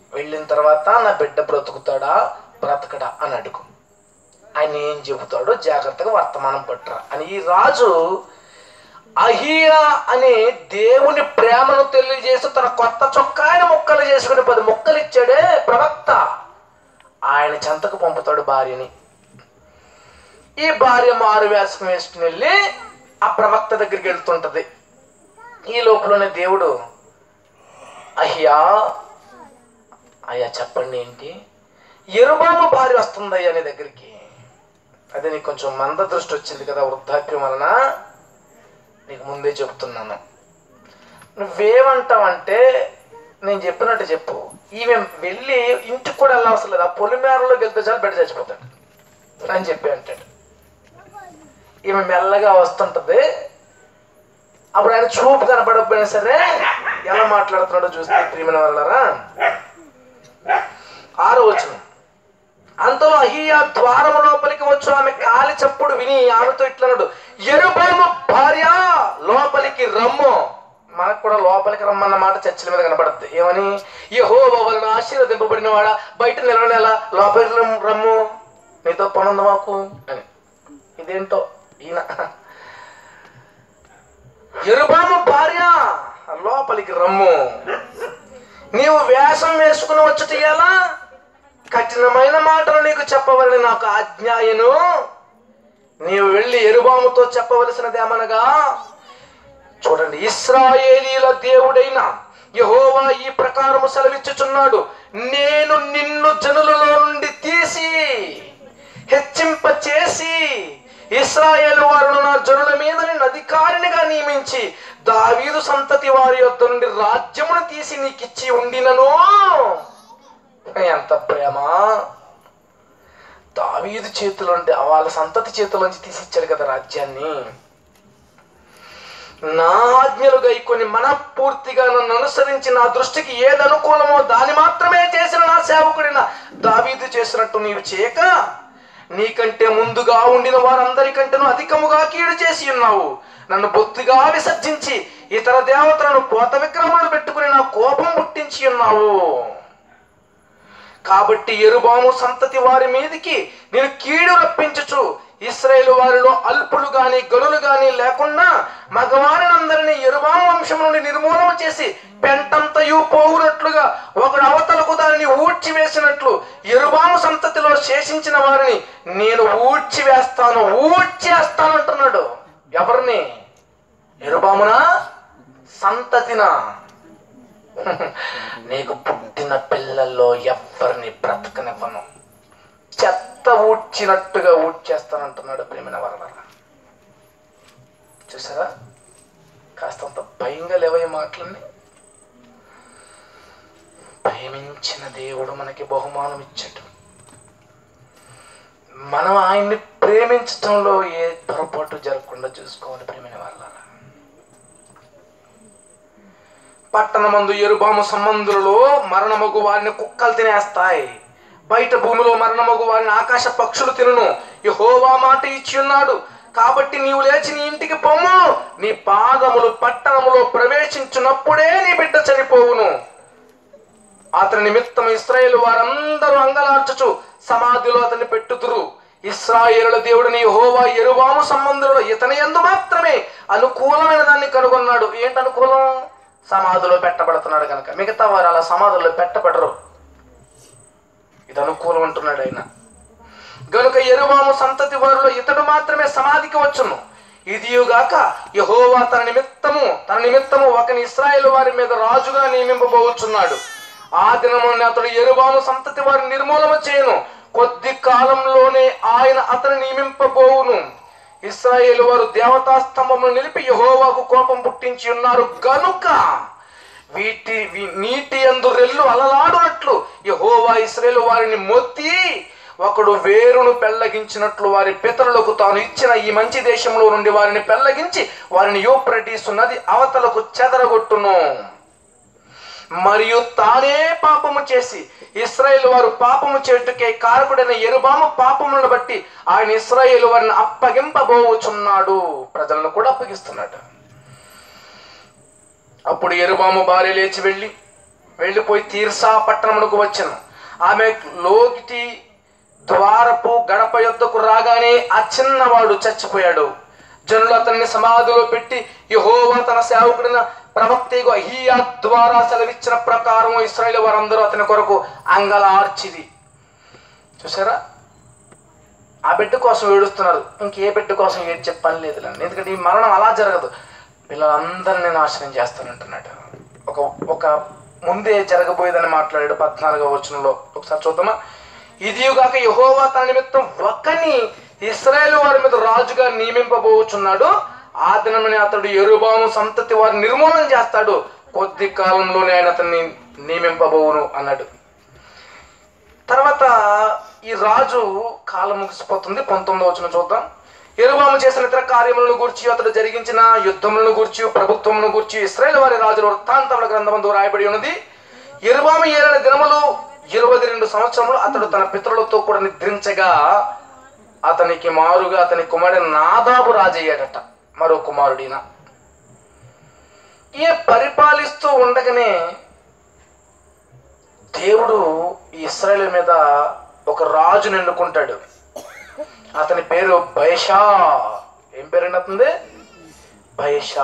వెళ్ళిన తర్వాత నా బిడ్డ బ్రతుకుతాడా బ్రతకడా అని అడుగు ఆయన ఏం చెబుతాడో జాగ్రత్తగా వర్తమానం పట్టురా అని ఈ రాజు అహియా అనే దేవుని ప్రేమను తెలియజేసి తన కొత్త చొక్కాయన ముక్కలు చేసుకుని పది ముక్కలు ఇచ్చాడే ప్రవక్త ఆయన చెంతకు పంపుతాడు భార్యని ఈ భార్య మారు వేషం వేసుకుని వెళ్ళి ఆ ప్రవక్త దగ్గరికి వెళ్తుంటది ఈ లోపలనే దేవుడు అయ్యా అయ్యా చెప్పండి ఏంటి ఎరుబాము భార్య వస్తుందయ్యా నీ దగ్గరికి అదే నీకు కొంచెం మంద దృష్టి వచ్చింది కదా వృద్ధాప్యం వలన నీకు ముందే చెప్తున్నాను నువ్వేమంటావంటే నేను చెప్పినట్టు చెప్పు ఈమె వెళ్ళి ఇంటికి కూడా వెళ్ళవసరం లేదు ఆ పొలిమేరలోకి వెళ్తే చాలు బిడ్డ చచ్చిపోతాడు అని చెప్పి అంటాడు ఈమె మెల్లగా వస్తుంటది అప్పుడు ఆయన చూపు కనపడకపోయినా సరే ఎలా మాట్లాడుతున్నాడో చూస్తే ప్రియమైన వాళ్ళరా ఆరో వచ్చిన అంతలో అహియా ద్వారం లోపలికి వచ్చు ఆమె కాలి చప్పుడు విని ఆమెతో ఇట్లన్నాడు ఎరుబాము భార్య లోపలికి రమ్ము మనకు కూడా లోపలికి రమ్మన్న మాట చర్చల మీద కనపడుద్ది ఏమని యహో వలన ఆశీర్వదింపబడిన వాడ బయట నిలవనేలా లోపలికి రమ్- రమ్ము నీతో పనుంది మాకు అని ఇదేంటో ఈయన ఎరుబాము భార్య లోపలికి రమ్ము నీవు వేషం వేసుకుని వచ్చుట ఎలా కఠినమైన మాటలు నీకు చెప్పవలని నాకు ఆజ్ఞాయను నీవు వెళ్ళి ఎరుబాముతో చెప్పవలసినదేమనగా చూడండి ఇస్రాయేలీల దేవుడైన యహోవా ఈ ప్రకారము సెలవిచ్చుచున్నాడు నేను నిన్ను జనులలో నుండి తీసి హెచ్చింప చేసి ఇస్రాయేల్ వారును నా జనుల మీద నిన్ను అధికారినిగా నియమించి దావీదు సంతతి వారి యొద్ద నుండి రాజ్యమును తీసి నీకిచ్చి ఉండినను ఎంత ప్రేమ దావీదు చేతిలో వాళ్ళ సంతతి చేతిలోంచి తీసిచ్చాడు కదా రాజ్యాన్ని నా ఆజ్ఞలు గైకొని మనపూర్తిగా నన్ను అనుసరించి నా దృష్టికి ఏది అనుకూలమో దాని మాత్రమే చేసిన నా సేవకుడిన దావీదు చేసినట్టు నీవు చేయక నీకంటే ముందుగా ఉండిన వారందరికంటేను అధికముగా కీడు చేసి ఉన్నావు నన్ను బొత్తిగా విసర్జించి ఇతర దేవతలను పోత విగ్రహములను పెట్టుకుని నా కోపం పుట్టించి ఉన్నావు కాబట్టి ఎరుబాము సంతతి వారి మీదికి నేను కీడు రప్పించుచు ఇస్రాయేల్ వారిలో అల్పులు గాని గనులు గాని లేకుండా మగవారినందరినీ ఎరుబాము వంశం నుండి నిర్మూలన చేసి పెంటంతయు పోవునట్లుగా ఒకడు అవతలకు దానిని ఊడ్చి వేసినట్లు ఎరుబాము సంతతిలో శేషించిన వారిని నేను ఊడ్చి వేస్తాను ఊడ్చేస్తాను అంటున్నాడు ఎవరిని ఎరుబామునా సంతతినా నీకు పుట్టిన పిల్లల్లో ఎవ్వరిని బ్రతకనివ్వను చెత్త ఊడ్చినట్టుగా ఊడ్చేస్తానంటున్నాడు ప్రేమిన వరద చూసారా కాస్తంత భయంగా లేవే మాటలన్నీ ప్రేమించిన దేవుడు మనకి బహుమానం ఇచ్చాడు మనం ఆయన్ని ప్రేమించటంలో ఏ పొరపాటు జరగకుండా చూసుకోవాలి ప్రేమిన వాళ్ళ పట్టణమందు ఎరుబాము సంబంధులలో మరణమగు వారిని కుక్కలు తినేస్తాయి బయట భూమిలో మరణమగు వారిని ఆకాశ పక్షులు తినును యెహోవా మాట ఇచ్చి ఉన్నాడు కాబట్టి నీవు లేచి నీ ఇంటికి పొమ్ము నీ పాదములు పట్టణములో ప్రవేశించినప్పుడే నీ బిడ్డ చనిపోవును అతని నిమిత్తం ఇస్రాయేల్ వారందరూ అంగలార్చుచు సమాధిలో అతన్ని పెట్టుదురు ఇస్రాయేలుల దేవుడిని హోవా ఎరువాము సంబంధులలో ఇతని ఎందు మాత్రమే అనుకూలమైన దాన్ని కనుగొన్నాడు ఏంటి అనుకూలం సమాధిలో పెట్టబడుతున్నాడు కనుక మిగతా వారు అలా సమాధుల్లో పెట్టబడరు ఇది అనుకూలం అంటున్నాడు ఆయన గనుక ఎరువాము సంతతి వారిలో ఇతడు మాత్రమే సమాధికి వచ్చును ఇదియుగాక యహోవా తన నిమిత్తము తన నిమిత్తము ఒకని ఇస్రాయేల్ వారి మీద రాజుగా నియమింపబోచున్నాడు ఆ దినమున అతడు ఎరుబాము సంతతి వారిని నిర్మూలన చేయను కొద్ది కాలంలోనే ఆయన అతని నియమింపబోవును ఇస్రాయేల్ వారు దేవతా స్తంభమును నిలిపి యహోవాకు కోపం పుట్టించి ఉన్నారు గనుక వీటి వీ- నీటి అందు రెల్లు అలలాడునట్లు యహోవా ఇస్రాయేల్ వారిని మొత్తి ఒకడు వేరును పెళ్లగించినట్లు వారి పితరులకు తాను ఇచ్చిన ఈ మంచి దేశంలో నుండి వారిని పెళ్లగించి వారిని యూప్రటీస్ నది అవతలకు చెదరగొట్టును మరియు తానే పాపము చేసి ఇస్రాయేల్ వారు పాపము చేటుకే కారకుడైన ఎరుబాము పాపములను బట్టి ఆయన ఇస్రాయేల్ వారిని అప్పగింపబోచున్నాడు ప్రజలను కూడా అప్పగిస్తున్నాడు అప్పుడు ఎరుబాము భార్య లేచి వెళ్ళి వెళ్ళిపోయి తీర్సా పట్టణమునకు వచ్చాను ఆమె లోకిటి ద్వారపు గడప యొద్దకు రాగానే ఆ చిన్నవాడు చచ్చిపోయాడు జనులు అతన్ని సమాధిలో పెట్టి యెహోవా తన సేవకుడిన ప్రవక్తకు అహియా ద్వారా సెలవిచ్చిన ప్రకారం ఇస్రాయేల్ వారందరూ అతని కొరకు అంగలార్చిది చూసారా ఆ బిడ్డ కోసం ఏడుస్తున్నారు ఇంకే బిడ్డ కోసం ఏడ్చే పని లేదు ఎందుకంటే ఈ మరణం అలా జరగదు పిల్లలందరినీ నాశనం చేస్తానంటున్నాడు ఒక ఒక ముందే జరగబోయేదని మాట్లాడాడు పద్నాలుగో వచనంలో ఒకసారి చూద్దామా ఇదిగాక యహోవా తన నిమిత్తం ఒక్కని ఇస్రాయేల్ వారి మీద రాజుగా నియమింపబోచున్నాడు ఆ దినమని అతడు ఎరుబాము సంతతి వారిని నిర్మూలన చేస్తాడు కొద్ది కాలంలోనే ఆయన అతన్ని నియమింపబోవును అన్నాడు తర్వాత ఈ రాజు కాలం ముగిసిపోతుంది పంతొమ్మిదో వచ్చిన చూద్దాం ఎరుబాము చేసిన ఇతర కార్యములను గురించి అతడు జరిగించిన యుద్ధములను గురించి ప్రభుత్వమును గురించి ఇస్రాయేల్ వారి రాజుల వృత్తాంతముల గ్రంథమందు రాయబడి ఉన్నది ఎరుబాము ఏలిన దినములు ఇరవై రెండు సంవత్సరములు అతడు తన పితరులతో కూడా నిద్రించగా అతనికి మారుగా అతని కుమారుడు నాదాబు రాజయ్యాడట మరో కుమారుడిన ఈ పరిపాలిస్తూ ఉండగానే దేవుడు ఈ ఇస్రాయేల్ మీద ఒక రాజుని ఎన్నుకుంటాడు అతని పేరు బైషా ఏం పేరు అతనిది బైషా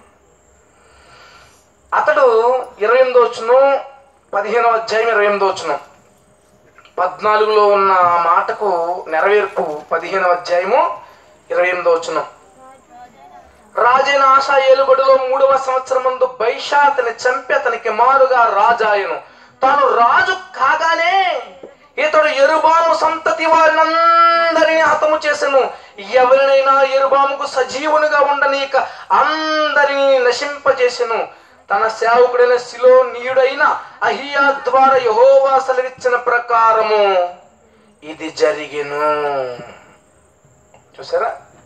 అతడు ఇరవై ఎనిమిదో వచ్చును పదిహేనవ అధ్యాయం ఇరవై ఎనిమిదో వచ్చును పద్నాలుగులో ఉన్న ఆ మాటకు నెరవేర్పు పదిహేనవ అధ్యాయము ఇరవై ఎనిమిదో వచ్చును రాజైన ఆశా ఏలుబడిలో మూడవ సంవత్సరం ముందు బైషా అతని చంపి అతనికి మారుగా రాజాయను తాను రాజు కాగానే ఇతడు ఎరుబాము సంతతి వారినందరినీ హతము చేసెను ఎవరినైనా ఎరుబాముకు సజీవునిగా ఉండనీక అందరినీ నశింపజేసెను తన సేవకుడైన శిలో నీయుడైన అహియా ద్వారా యహోవా సెలవిచ్చిన ప్రకారము ఇది జరిగెను చూసారా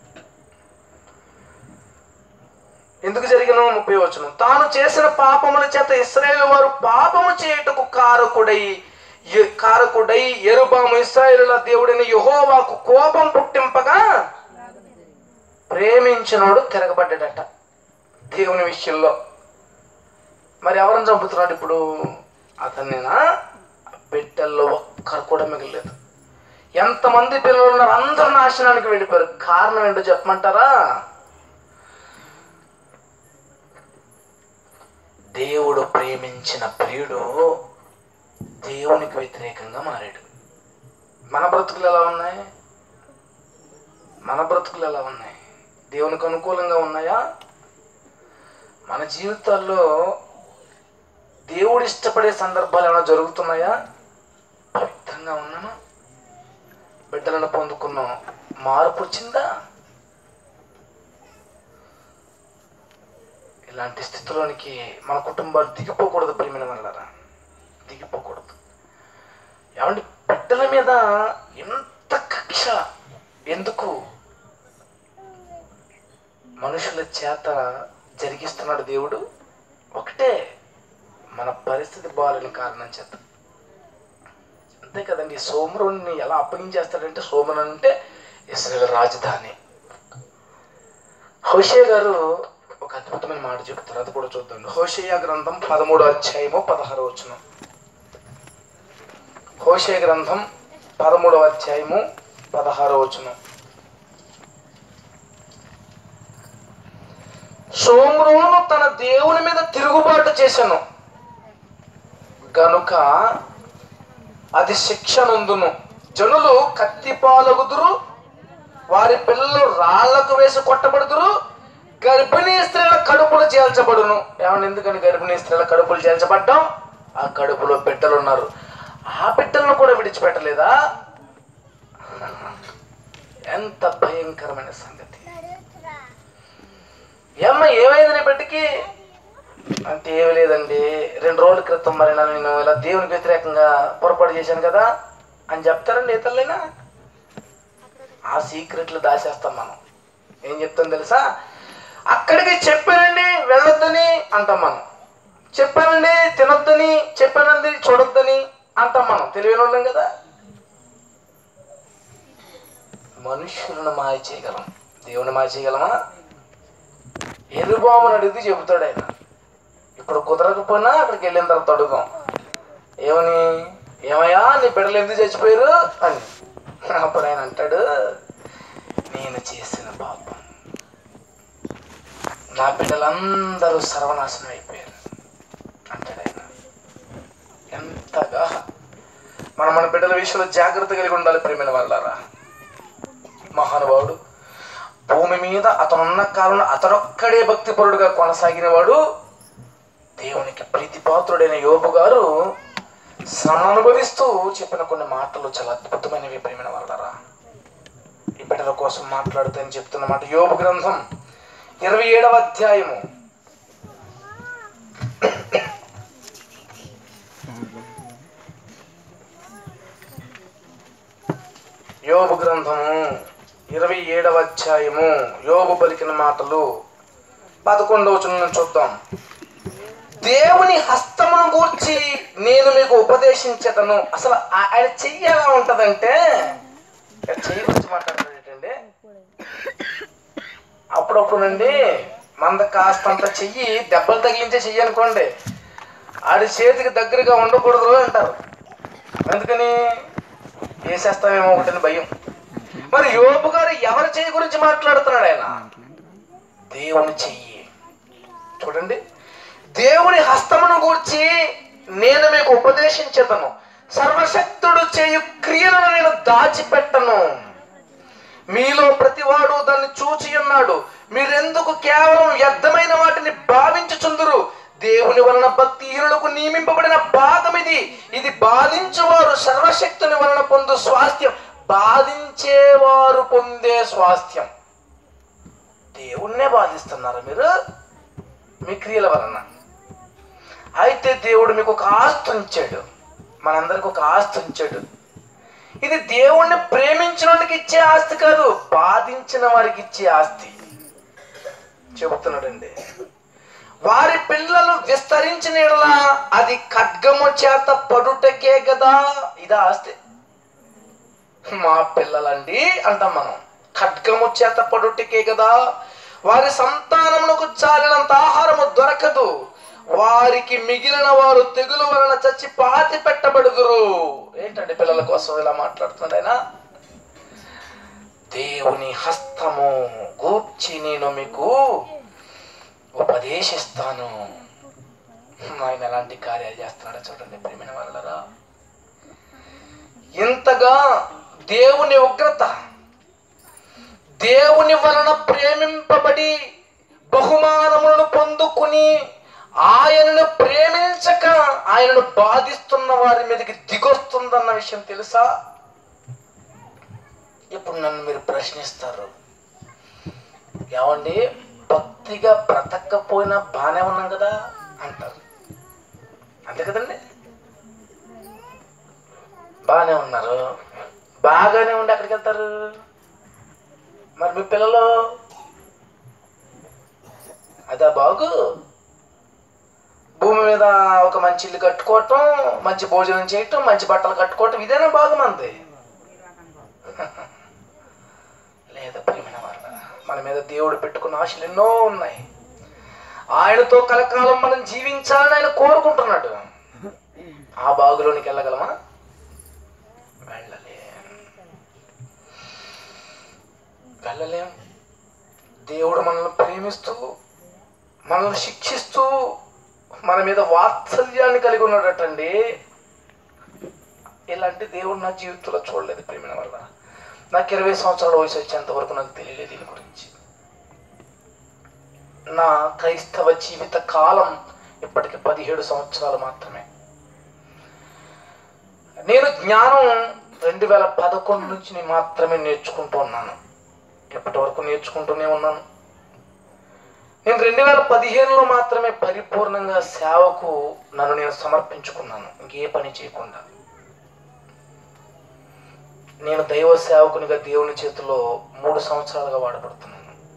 ఎందుకు జరిగిన ముప్పై వచనం తాను చేసిన పాపముల చేత ఇస్రాయేల్ వారు పాపము చేయుటకు కారకుడై ఎ- కారకుడై ఎరుబాము ఇస్రాయేలుల దేవుడైన యహోవాకు కోపం పుట్టింపగా ప్రేమించినోడు తిరగబడ్డాడట దేవుని విషయంలో మరి ఎవరిని చంపుతున్నాడు ఇప్పుడు అతన్నేనా బిడ్డల్లో ఒక్కరు కూడా మిగలేదు ఎంతమంది పిల్లలు ఉన్నారు అందరు నాశనానికి వెళ్ళిపోయారు కారణం ఏంటో చెప్పమంటారా దేవుడు ప్రేమించిన ప్రియుడు దేవునికి వ్యతిరేకంగా మారాడు మన బ్రతుకులు ఎలా ఉన్నాయి మన బ్రతుకులు ఎలా ఉన్నాయి దేవునికి అనుకూలంగా ఉన్నాయా మన జీవితాల్లో దేవుడు ఇష్టపడే సందర్భాలు ఏమైనా జరుగుతున్నాయా పవిత్రంగా ఉన్నామా బిడ్డలను పొందుకున్నాం మార్పు వచ్చిందా ఇలాంటి స్థితిలోనికి మన కుటుంబాలు దిగిపోకూడదు ప్రేమిన వల్లరా దిగిపోకూడదు ఏమంటే బిడ్డల మీద ఎంత కక్ష ఎందుకు మనుషుల చేత జరిగిస్తున్నాడు దేవుడు ఒకటే మన పరిస్థితి బాగాలేని కారణం చేత అంతే కదండి సోమరుణ్ణి ఎలా అప్పగించేస్తాడంటే సోమరు అంటే ఇస్రాయల్ రాజధాని హోషే గారు ఒక అద్భుతమైన మాట చెప్తారు అది కూడా చూద్దాం హోషేయ గ్రంథం పదమూడో అధ్యాయము పదహారు వచనం హోషే గ్రంథం పదమూడవ అధ్యాయము పదహారో వచనం సోమ్రోను తన దేవుని మీద తిరుగుబాటు చేశాను గనుక అది శిక్ష నందును జనులు కత్తి పాలగుదురు వారి పిల్లలు రాళ్లకు వేసి కొట్టబడుదురు గర్భిణీ స్త్రీల కడుపులు చేల్చబడును ఏమన్నా ఎందుకని గర్భిణీ స్త్రీల కడుపులు చేల్చబడ్డాం ఆ కడుపులో బిడ్డలు ఉన్నారు ఆ బిడ్డలను కూడా విడిచిపెట్టలేదా ఎంత భయంకరమైన సంగతి ఏమ్మ ఏమైంది నీ బిడ్డకి అంటే ఏమి లేదండి రెండు రోజుల క్రితం మరి నన్ను నేను ఇలా దేవునికి వ్యతిరేకంగా పొరపాటు చేశాను కదా అని చెప్తారండి ఇతరులైనా ఆ సీక్రెట్లు దాచేస్తాం మనం ఏం చెప్తాం తెలుసా అక్కడికి చెప్పానండి వెళ్ళొద్దని అంటాం మనం చెప్పానండి తినొద్దని చెప్పానండి చూడొద్దని అంటాం మనం తెలివైన వాళ్ళం కదా మనుషులను మాయ చేయగలం దేవుని మాయ చేయగలమా ఎరుబాముని అడిగితే చెబుతాడు ఆయన ఇప్పుడు కుదరకపోయినా అక్కడికి వెళ్ళిన తర్వాత అడుగుదాం ఏమని ఏమయ్యా నీ బిడ్డలు ఎందుకు చచ్చిపోయారు అని అప్పుడు ఆయన అంటాడు నేను చేసిన పాపం నా బిడ్డలందరూ సర్వనాశనం అయిపోయారు అంటాడు ఆయన ఎంతగా మనం మన బిడ్డల విషయంలో జాగ్రత్త కలిగి ఉండాలి ప్రేమైన వాళ్ళారా మహానుభావుడు భూమి మీద అతనున్న కాలంలో అతడొక్కడే భక్తిపరుడుగా కొనసాగిన వాడు దేవునికి ప్రీతిపాత్రుడైన యోబు గారు శ్రమ అనుభవిస్తూ చెప్పిన కొన్ని మాటలు చాలా అద్భుతమైనవి ప్రేమైన వాళ్ళరా ఈ బిడ్డల కోసం మాట్లాడుతూ అని చెప్తున్న మాట యోబు గ్రంథం ఇరవై ఏడవ అధ్యాయము యోబు గ్రంథము ఇరవై ఏడవ అధ్యాయము యోబు పలికిన మాటలు పదకొండవ చున్న చూద్దాం దేవుని హస్తమును గూర్చి నేను మీకు ఉపదేశించటను అసలు ఆ- ఆయన చెయ్యి ఎలా ఉంటదంటే ఇక్కడ చెయ్యి గురించి మాట్లాడతాడండి అప్పుడప్పుడండి మంద కాస్తంత చెయ్యి దెబ్బలు తగిలించే చెయ్యి అనుకోండి ఆడి చేతికి దగ్గరగా ఉండకూడదు అంటారు ఎందుకని వేసేస్తామేమో ఒకటిని భయం మరి యోబు గారు ఎవరి చెయ్యి గురించి మాట్లాడుతున్నాడు ఆయన దేవుని చెయ్యి చూడండి దేవుని హస్తమును గూర్చి నేను మీకు ఉపదేశించేదను సర్వశక్తుడు చేయు క్రియలను నేను దాచిపెట్టను మీలో ప్రతివాడు దాన్ని చూచి ఉన్నాడు మీరెందుకు కేవలం వ్యర్థమైన వాటిని భావించుచుందురు దేవుని వలన భక్తిహీనులకు నియమింపబడిన భాగం ఇది ఇది బాధించువారు సర్వశక్తుని వలన పొందు స్వాస్థ్యం బాధించేవారు పొందే స్వాస్థ్యం దేవుణ్ణే బాధిస్తున్నారు మీరు మీ క్రియల వలన అయితే దేవుడు మీకు ఒక ఆస్తి ఉంచాడు మనందరికి ఒక ఆస్తి ఉంచాడు ఇది దేవుణ్ణి ప్రేమించిన వారికి ఇచ్చే ఆస్తి కాదు బాధించిన వారికి ఇచ్చే ఆస్తి చెబుతున్నాడండి వారి పిల్లలు విస్తరించిన యెడల అది ఖడ్గము చేత పడుటకే కదా ఇదా ఆస్తి మా పిల్లలండి అంటాం మనం ఖడ్గము చేత పడుటకే కదా వారి సంతానమునకు చాలినంత ఆహారము దొరకదు వారికి మిగిలిన వారు తెగులు వలన చచ్చి పాతి పెట్టబడుదురు ఏంటండి పిల్లల కోసం ఇలా మాట్లాడుతున్నాడు ఆయన దేవుని హస్తము గూర్చి నేను మీకు ఉపదేశిస్తాను ఆయన ఎలాంటి కార్యాలు చేస్తున్నాడో చూడండి ప్రేమైన వాళ్ళరా ఇంతగా దేవుని ఉగ్రత దేవుని వలన ప్రేమింపబడి బహుమానములను పొందుకుని ఆయనను ప్రేమించక ఆయనను బాధిస్తున్న వారి మీదకి దిగొస్తుందన్న విషయం తెలుసా ఇప్పుడు నన్ను మీరు ప్రశ్నిస్తారు ఏమండి భక్తిగా బ్రతకపోయినా బాగానే ఉన్నాం కదా అంటారు అంతే కదండి బాగానే ఉన్నారు బాగానే ఉండి ఎక్కడికి వెళ్తారు మరి మీ పిల్లలు అదా బాగు భూమి మీద ఒక మంచి ఇల్లు కట్టుకోవటం మంచి భోజనం చేయటం మంచి బట్టలు కట్టుకోవటం ఇదేనా బాగు మనది లేదా ప్రియమైన వాళ్ళ మన మీద దేవుడు పెట్టుకున్న ఆశలు ఎన్నో ఉన్నాయి ఆయనతో కలకాలం మనం జీవించాలని ఆయన కోరుకుంటున్నాడు ఆ బాగులోనికి వెళ్ళగలమా వెళ్ళలేం వెళ్ళలేం దేవుడు మనల్ని ప్రేమిస్తూ మనల్ని శిక్షిస్తూ మన మీద వాత్సల్యాన్ని కలిగి ఉన్నాడటండి ఇలాంటి దేవుడు నా జీవితంలో చూడలేదు ప్రేమిన వల్ల నాకు ఇరవై సంవత్సరాల వయసు వచ్చేంత వరకు నాకు తెలియలేదు దీని గురించి నా క్రైస్తవ జీవిత కాలం ఇప్పటికి పదిహేడు సంవత్సరాలు మాత్రమే నేను జ్ఞానం రెండు వేల పదకొండు నుంచి నేను మాత్రమే నేర్చుకుంటూ ఉన్నాను ఇప్పటి వరకు నేర్చుకుంటూనే ఉన్నాను నేను రెండు వేల పదిహేనులో మాత్రమే పరిపూర్ణంగా సేవకు నన్ను నేను సమర్పించుకున్నాను ఇంకే పని చేయకుండా నేను దైవ సేవకునిగా దేవుని చేతిలో మూడు సంవత్సరాలుగా వాడబడుతున్నాను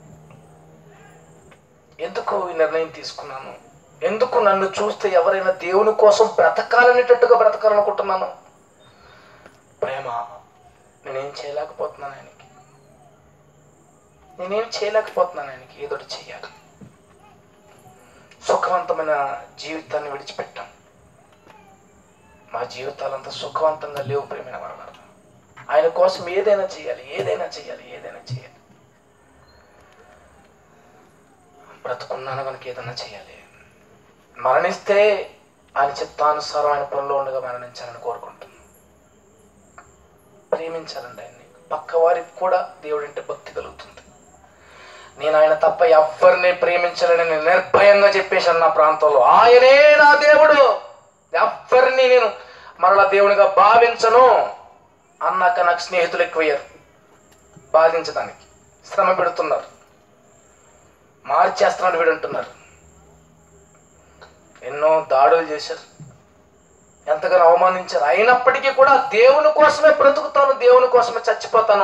ఎందుకు ఈ నిర్ణయం తీసుకున్నాను ఎందుకు నన్ను చూస్తే ఎవరైనా దేవుని కోసం బ్రతకాలనేటట్టుగా బ్రతకాలనుకుంటున్నాను ప్రేమ నేనేం చేయలేకపోతున్నాను ఆయనకి నేనేం చేయలేకపోతున్నాను ఆయనకి ఏదోటి చేయాలి సుఖవంతమైన జీవితాన్ని విడిచిపెట్టాం మా జీవితాలంతా సుఖవంతంగా లేవు ప్రేమైన వాళ్ళ ఆయన కోసం ఏదైనా చేయాలి ఏదైనా చేయాలి ఏదైనా చేయాలి బ్రతుకున్నాను కనుక ఏదైనా చేయాలి మరణిస్తే ఆయన చిత్తానుసారం ఆయన పనిలో ఉండగా మరణించాలని కోరుకుంటున్నాను ప్రేమించాలండి ఆయన్ని పక్క వారికి కూడా దేవుడంటే భక్తి కలుగుతుంది నేను ఆయన తప్ప ఎవరిని ప్రేమించాలని నిర్భయంగా చెప్పేశాను నా ప్రాంతంలో ఆయనే నా దేవుడు ఎవరిని నేను మరలా దేవునిగా భావించను అన్నాక నాకు స్నేహితులు ఎక్కువయ్యారు బాధించడానికి శ్రమ పెడుతున్నారు మార్చేస్తున్నాడు వీడు అంటున్నారు ఎన్నో దాడులు చేశారు ఎంతగానో అవమానించారు అయినప్పటికీ కూడా దేవుని కోసమే బ్రతుకుతాను దేవుని కోసమే చచ్చిపోతాను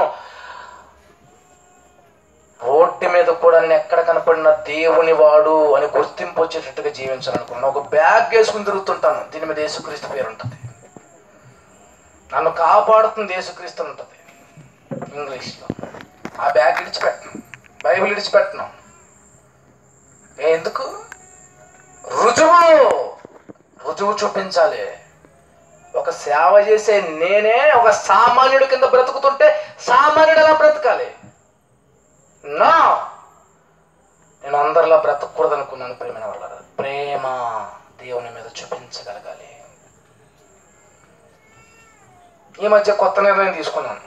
రోడ్డు మీద కూడా నేను ఎక్కడ కనపడిన దేవుని వాడు అని గుర్తింపు వచ్చేటట్టుగా జీవించాలనుకున్నాను ఒక బ్యాగ్ వేసుకుని తిరుగుతుంటాను దీని మీద యేసుక్రీస్తు పేరు ఉంటుంది నన్ను కాపాడుతుంది యేసుక్రీస్తు అని ఉంటుంది ఇంగ్లీష్లో ఆ బ్యాగ్ విడిచిపెట్టను బైబిల్ విడిచిపెట్టను ఏ ఎందుకు రుజువు రుజువు చూపించాలి ఒక సేవ చేసే నేనే ఒక సామాన్యుడి కింద బ్రతుకుతుంటే సామాన్యుడు ఎలా బ్రతకాలి నా నేను అందరిలా బ్రతకూడదు అనుకున్నాను ప్రేమ వల్ల ప్రేమ దేవుని మీద చూపించగలగాలి ఈ మధ్య కొత్త నిర్ణయం తీసుకున్నాను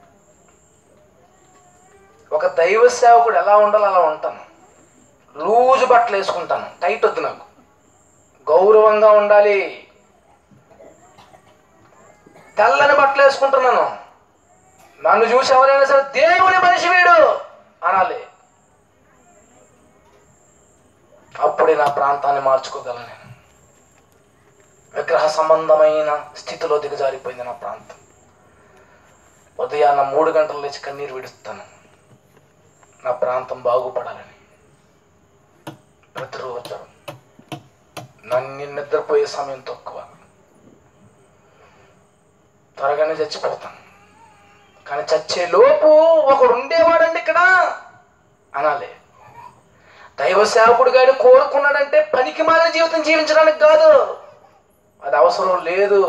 ఒక దైవ సేవకుడు ఎలా ఉండాలో అలా ఉంటాను లూజు బట్టలు వేసుకుంటాను టైట్ వద్దు నాకు గౌరవంగా ఉండాలి తెల్లని బట్టలు వేసుకుంటున్నాను నన్ను చూసి ఎవరైనా సరే దేవుని మనిషి వీడు అనాలి అప్పుడే నా ప్రాంతాన్ని మార్చుకోగలను నేను విగ్రహ సంబంధమైన స్థితిలో దిగజారిపోయింది నా ప్రాంతం ఉదయాన్న మూడు గంటలు లేచి కన్నీరు విడుస్తాను నా ప్రాంతం బాగుపడాలని ప్రతిరోజు నన్ను నిద్రపోయే సమయం తక్కువ త్వరగానే చచ్చిపోతాను కానీ చచ్చే లోపు ఒకడు ఉండేవాడండి ఇక్కడ అనాలి దైవ సేవకుడు గాని కోరుకున్నాడంటే పనికి మాలిన జీవితం జీవించడానికి కాదు అది అవసరం లేదు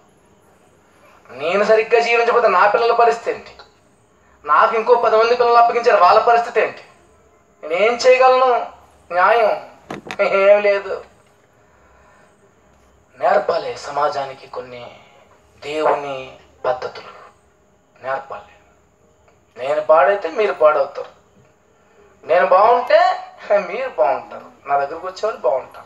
నేను సరిగ్గా జీవించకపోతే నా పిల్లల పరిస్థితి ఏంటి నాకు ఇంకో పది మంది పిల్లలు అప్పగించారు వాళ్ళ పరిస్థితి ఏంటి నేనేం చేయగలను న్యాయం ఏం లేదు నేర్పాలి సమాజానికి కొన్ని దేవుని పద్ధతులు నేర్పాలి నేను పాడైతే మీరు పాడవుతారు నేను బాగుంటే మీరు బాగుంటారు నా దగ్గరకు వచ్చేవాళ్ళు బాగుంటారు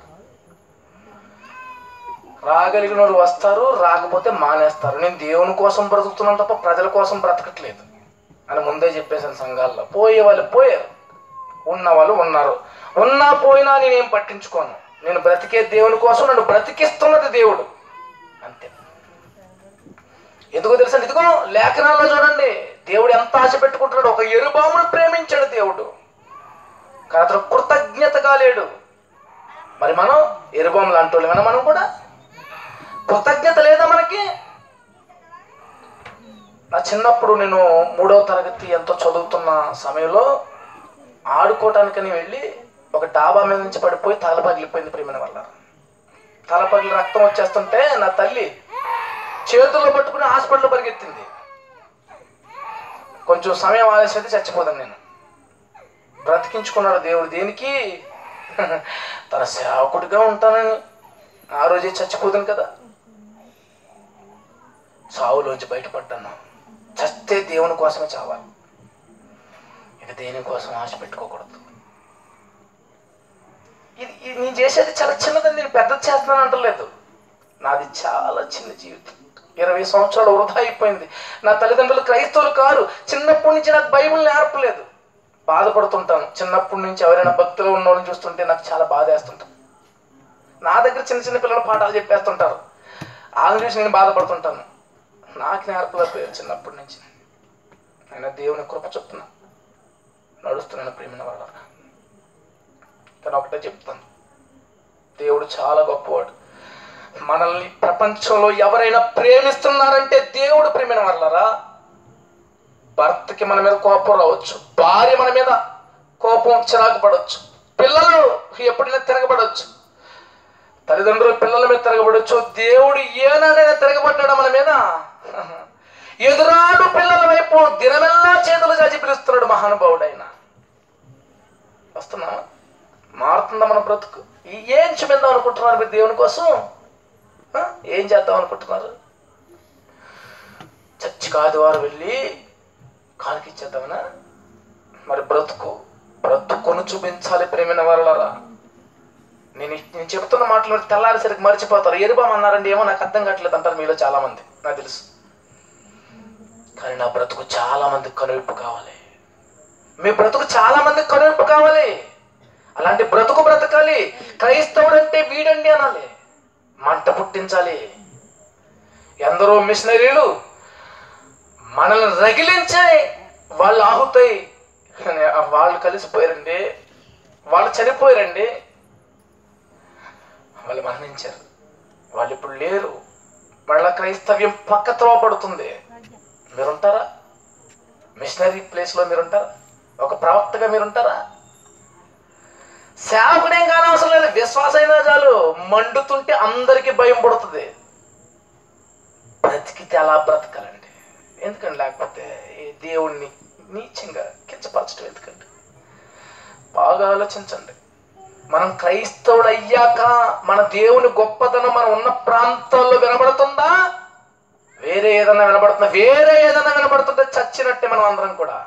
రాగలిగిన వాళ్ళు వస్తారు రాకపోతే మానేస్తారు నేను దేవుని కోసం బ్రతుకుతున్నాను తప్ప ప్రజల కోసం బ్రతకట్లేదు అని ముందే చెప్పేసాను సంఘాల్లో పోయే వాళ్ళు పోయారు ఉన్న వాళ్ళు ఉన్నారు ఉన్నా పోయినా నేనేం పట్టించుకోను నేను బ్రతికే దేవుని కోసం నన్ను బ్రతికిస్తున్నది దేవుడు అంతే ఎందుకో తెలుసండి ఇదిగో లేఖనాల్లో చూడండి దేవుడు ఎంత ఆశ పెట్టుకుంటున్నాడు ఒక ఎరుబామును ప్రేమించాడు దేవుడు కానీ అతను కృతజ్ఞతగా లేడు మరి మనం ఎరుబాము లాంటి వాళ్ళమేనా మనం కూడా కృతజ్ఞత లేదా మనకి నా చిన్నప్పుడు నేను మూడవ తరగతి ఎంతో చదువుతున్న సమయంలో ఆడుకోవటానికని వెళ్ళి ఒక డాబా మీద నుంచి పడిపోయి తల పగిలిపోయింది ప్రేమైన వల్ల తల పగిలి రక్తం వచ్చేస్తుంటే నా తల్లి చేతుల్లో పట్టుకుని హాస్పిటల్ పరిగెత్తింది కొంచెం సమయం ఆలస్యమైతే చచ్చిపోదాను నేను బ్రతికించుకున్నాడు దేవుడు దేనికి తన సేవకుడిగా ఉంటానని ఆ రోజే చచ్చిపోదాను కదా చావులోంచి బయటపడ్డాను చస్తే దేవుని కోసమే చావాలి ఇక దేనికోసం ఆశ పెట్టుకోకూడదు ఇది ఇది నేను చేసేది చాలా చిన్నదని నేను పెద్దది చేస్తున్నాను అంటలేదు నాది చాలా చిన్న జీవితం ఇరవై సంవత్సరాలు వృధా అయిపోయింది నా తల్లిదండ్రులు క్రైస్తవులు కారు చిన్నప్పటి నుంచి నాకు బైబిల్ నేర్పలేదు బాధపడుతుంటాను చిన్నప్పటి నుంచి ఎవరైనా భక్తులు ఉన్నోళ్ళని చూస్తుంటే నాకు చాలా బాధ వేస్తుంటాను నా దగ్గర చిన్న చిన్న పిల్లలు పాఠాలు చెప్పేస్తుంటారు వాళ్ళని చూసి నేను బాధపడుతుంటాను నాకు నేర్పలేకపోయారు చిన్నప్పటి నుంచి ఆయన దేవుని కృప చెప్తున్నా నడుస్తున్నాను ప్రేమిన వాళ్ళ కానీ ఒకటే చెప్తాను దేవుడు చాలా గొప్పవాడు మనల్ని ప్రపంచంలో ఎవరైనా ప్రేమిస్తున్నారంటే దేవుడు ప్రేమిన వాళ్ళరా భర్తకి మన మీద కోపం రావచ్చు భార్య మన మీద కోపం చిరాకు పడవచ్చు పిల్లలు ఎప్పుడైనా తిరగబడవచ్చు తల్లిదండ్రులు పిల్లల మీద తిరగబడచ్చు దేవుడు ఏనాడైనా తిరగబడ్డాడు మన మీద ఎదురాడు పిల్లల వైపు దినమెల్లా చేతులు చాచి పిలుస్తున్నాడు మహానుభావుడైన వస్తున్నామా మారుతుందా మన బ్రతుకు ఈ- ఏం చూపిద్దాం అనుకుంటున్నారు మీరు దేవుని కోసం ఆ? ఏం చేద్దాం అనుకుంటున్నారు చర్చికి ఆదివారం వెళ్ళి కానికిచ్చేద్దామనా మరి బ్రతుకు బ్రతుకును చూపించాలి ప్రేమైన వాళ్ళరా నేను నేను చెప్తున్న మాటలు మీరు తెల్లారేసరికి మర్చిపోతారు ఎరుబామన్నారండి ఏమో నాకు అర్థం కావట్లేదు అంటారు మీలో చాలా మంది నాకు తెలుసు కానీ నా బ్రతుకు చాలా మంది కనువిప్పు కావాలి మీ బ్రతుకు చాలా మంది కనువిప్పు కావాలి అలాంటి బ్రతుకు బ్రతకాలి క్రైస్తవుడు అంటే వీడండి అనాలి మంట పుట్టించాలి ఎందరో మిషనరీలు మనల్ని రగిలించే వాళ్ళు ఆహుతాయి కానీ ఆ వాళ్ళు కలిసిపోయారండి వాళ్ళు చనిపోయారండి వాళ్ళు మరణించారు వాళ్ళు ఇప్పుడు లేరు వాళ్ళ క్రైస్తవ్యం పక్కతో పడుతుంది మీరుంటారా మిషనరీ ప్లేస్లో మీరుంటారా ఒక ప్రవక్తగా మీరుంటారా సేవకుడేం కానీ అవసరం లేదు విశ్వాసైనా చాలు మండుతుంటే అందరికీ భయం పడుతుంది బ్రతికితే అలా బ్రతకాలండి ఎందుకండి లేకపోతే ఈ దేవుణ్ణి నీచంగా కించపరచడం ఎందుకండి బాగా ఆలోచించండి మనం క్రైస్తవుడు అయ్యాక మన దేవుని గొప్పతనం మనం ఉన్న ప్రాంతాల్లో వినబడుతుందా వేరే ఏదైనా వినబడుతుందా వేరే ఏదైనా వినబడుతుంటే చచ్చినట్టే మనం అందరం కూడా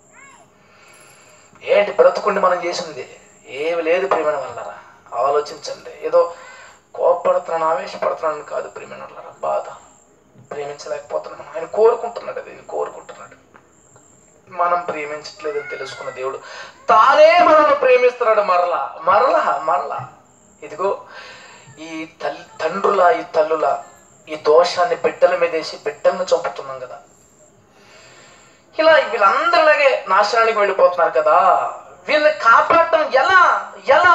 ఏంటి బ్రతుకుండి మనం చేసింది ఏమి లేదు ప్రియమైన వాళ్ళరా ఆలోచించండి ఏదో కోపడుతున్నాను ఆవేశపడుతున్నాను కాదు ప్రియమైన వాళ్ళరా బాధ ప్రేమించలేకపోతున్నాను ఆయన కోరుకుంటున్నాడు అది కోరుకుంటున్నాడు మనం ప్రేమించట్లేదని తెలుసుకున్న దేవుడు తానే మనల్ని ప్రేమిస్తున్నాడు మరలా మరలా మరలా ఇదిగో ఈ తల్లి తండ్రుల ఈ తల్లుల ఈ దోషాన్ని బిడ్డల మీద వేసి బిడ్డలను చంపుతున్నాం కదా ఇలా వీళ్ళందరిలాగే నాశనానికి వెళ్ళిపోతున్నారు కదా వీళ్ళని కాపాడటం ఎలా ఎలా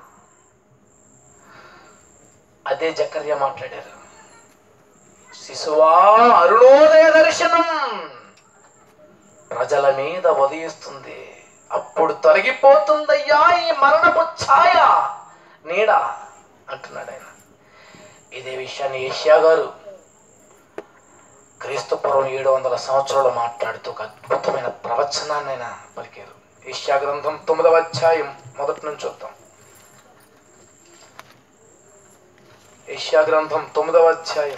అదే జకర్య మాట్లాడారు శిశువా అరుణోదయ దర్శనం ప్రజల మీద ఉదయిస్తుంది అప్పుడు తొలగిపోతుందయ్యా ఈ మరణపు ఛాయ నీడ అంటున్నాడు ఆయన ఇదే విషయాన్ని ఏషియా గారు క్రీస్తుపురం ఏడు వందల సంవత్సరాలు మాట్లాడుతూ ఒక అద్భుతమైన ప్రవచనాన్ని ఆయన పలికారు ఏషియా గ్రంథం తొమ్మిదవ అధ్యాయం మొదటి నుంచి చూద్దాం ఏషియా గ్రంథం తొమ్మిదవ అధ్యాయం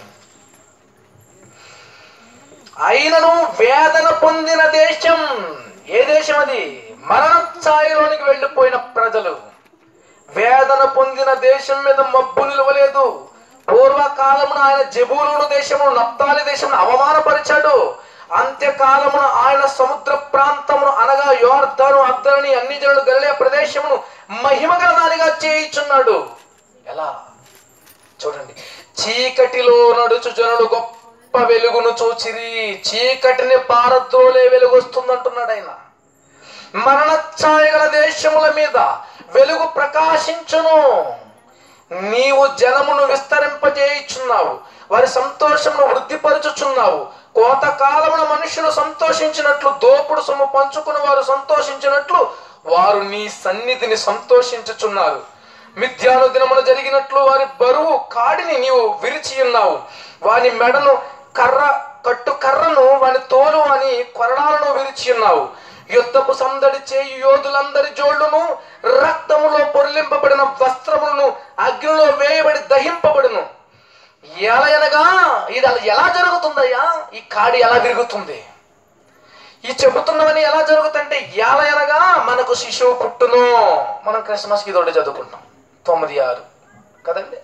అయినను వేదన పొందిన దేశం ఏ దేశం అది మరణ ఛాయలోనికి వెళ్ళిపోయిన ప్రజలు వేదన పొందిన దేశం మీద మబ్బు నిలవలేదు పూర్వకాలమున ఆయన జబూలును దేశమును నప్తాలి దేశమును అవమానపరిచాడు అంత్యకాలమున ఆయన సముద్ర ప్రాంతమును అనగా యోర్ధను అద్దరిని అన్ని జనులు గలిలే ప్రదేశమును మహిమగలదానిగా చేయిచున్నాడు ఎలా చూడండి చీకటిలో నడుచు జనులు గొప్ప వెలుగును చూచిరి చీకటిని పారద్రోలే వెలుగు వస్తుందంటున్నాడు ఆయన మరణ ఛాయగల దేశముల మీద వెలుగు ప్రకాశించును నీవు జనమును విస్తరింపజేయుచున్నావు వారి సంతోషమును వృద్ధిపరచుచున్నావు కోతకాలమున మనుషులు సంతోషించినట్లు దోపుడు సొమ్ము పంచుకుని వారు సంతోషించినట్లు వారు నీ సన్నిధిని సంతోషించుచున్నారు మిథ్యాను దినమున జరిగినట్లు వారి బరువు కాడిని నీవు విరిచి ఉన్నావు వాని మెడను కర్ర కట్టు కర్రను వాని తోలు అని కొరడాలను విరిచి ఉన్నావు యుద్ధపు సందడి చేయు యోధులందరి జోళ్లును రక్తములో పొరిలింపబడిన వస్త్రములను అగ్నిలో వేయబడి దహింపబడును ఎలయనగా ఇది అలా ఎలా జరుగుతుందయ్యా ఈ కాడి ఎలా విరుగుతుంది ఈ చెబుతున్నవని ఎలా జరుగుతుంటే ఎలయనగా మనకు శిశువు పుట్టును మనం క్రిస్మస్కి ఇదోటి చదువుకుంటాం తొమ్మిది ఆరు కదండి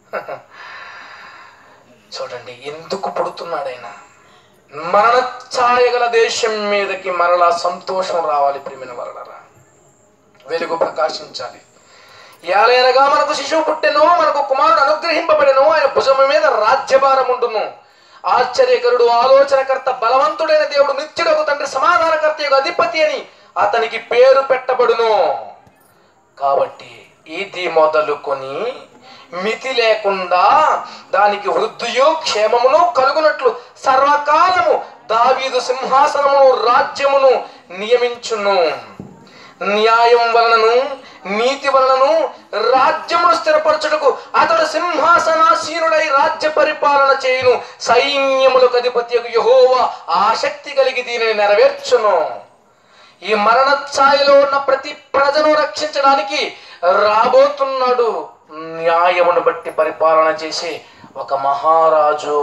చూడండి ఎందుకు పుడుతున్నాడు ఆయన మరణ ఛాయగల దేశం మీదకి మరలా సంతోషం రావాలి ప్రియమైన వరలరా వెలుగు ప్రకాశించాలి ఏలైనగా మనకు శిశువు పుట్టెను మనకు కుమారుడు అనుగ్రహింపబడెను ఆయన భుజము మీద రాజ్యభారం ఉండును ఆశ్చర్యకరుడు ఆలోచనకర్త బలవంతుడైన దేవుడు నిత్యుడకు తండ్రి సమాధానకర్త యొక్క అధిపతి అని అతనికి పేరు పెట్టబడును కాబట్టి ఇది మొదలుకొని మితి లేకుండా దానికి వృద్ధియు క్షేమమును కలుగునట్లు సర్వకాలము దావీదు సింహాసనమును రాజ్యమును నియమించును న్యాయం వలనను నీతి వలనను రాజ్యమును స్థిరపరచుటకు అతడు సింహాసనాసీనుడై రాజ్య పరిపాలన చేయును సైన్యములకు అధిపతి యహోవా ఆసక్తి కలిగి దీనిని నెరవేర్చును ఈ మరణ ఛాయలో ఉన్న ప్రతి ప్రజను రక్షించడానికి రాబోతున్నాడు న్యాయమును బట్టి పరిపాలన చేసే ఒక మహారాజు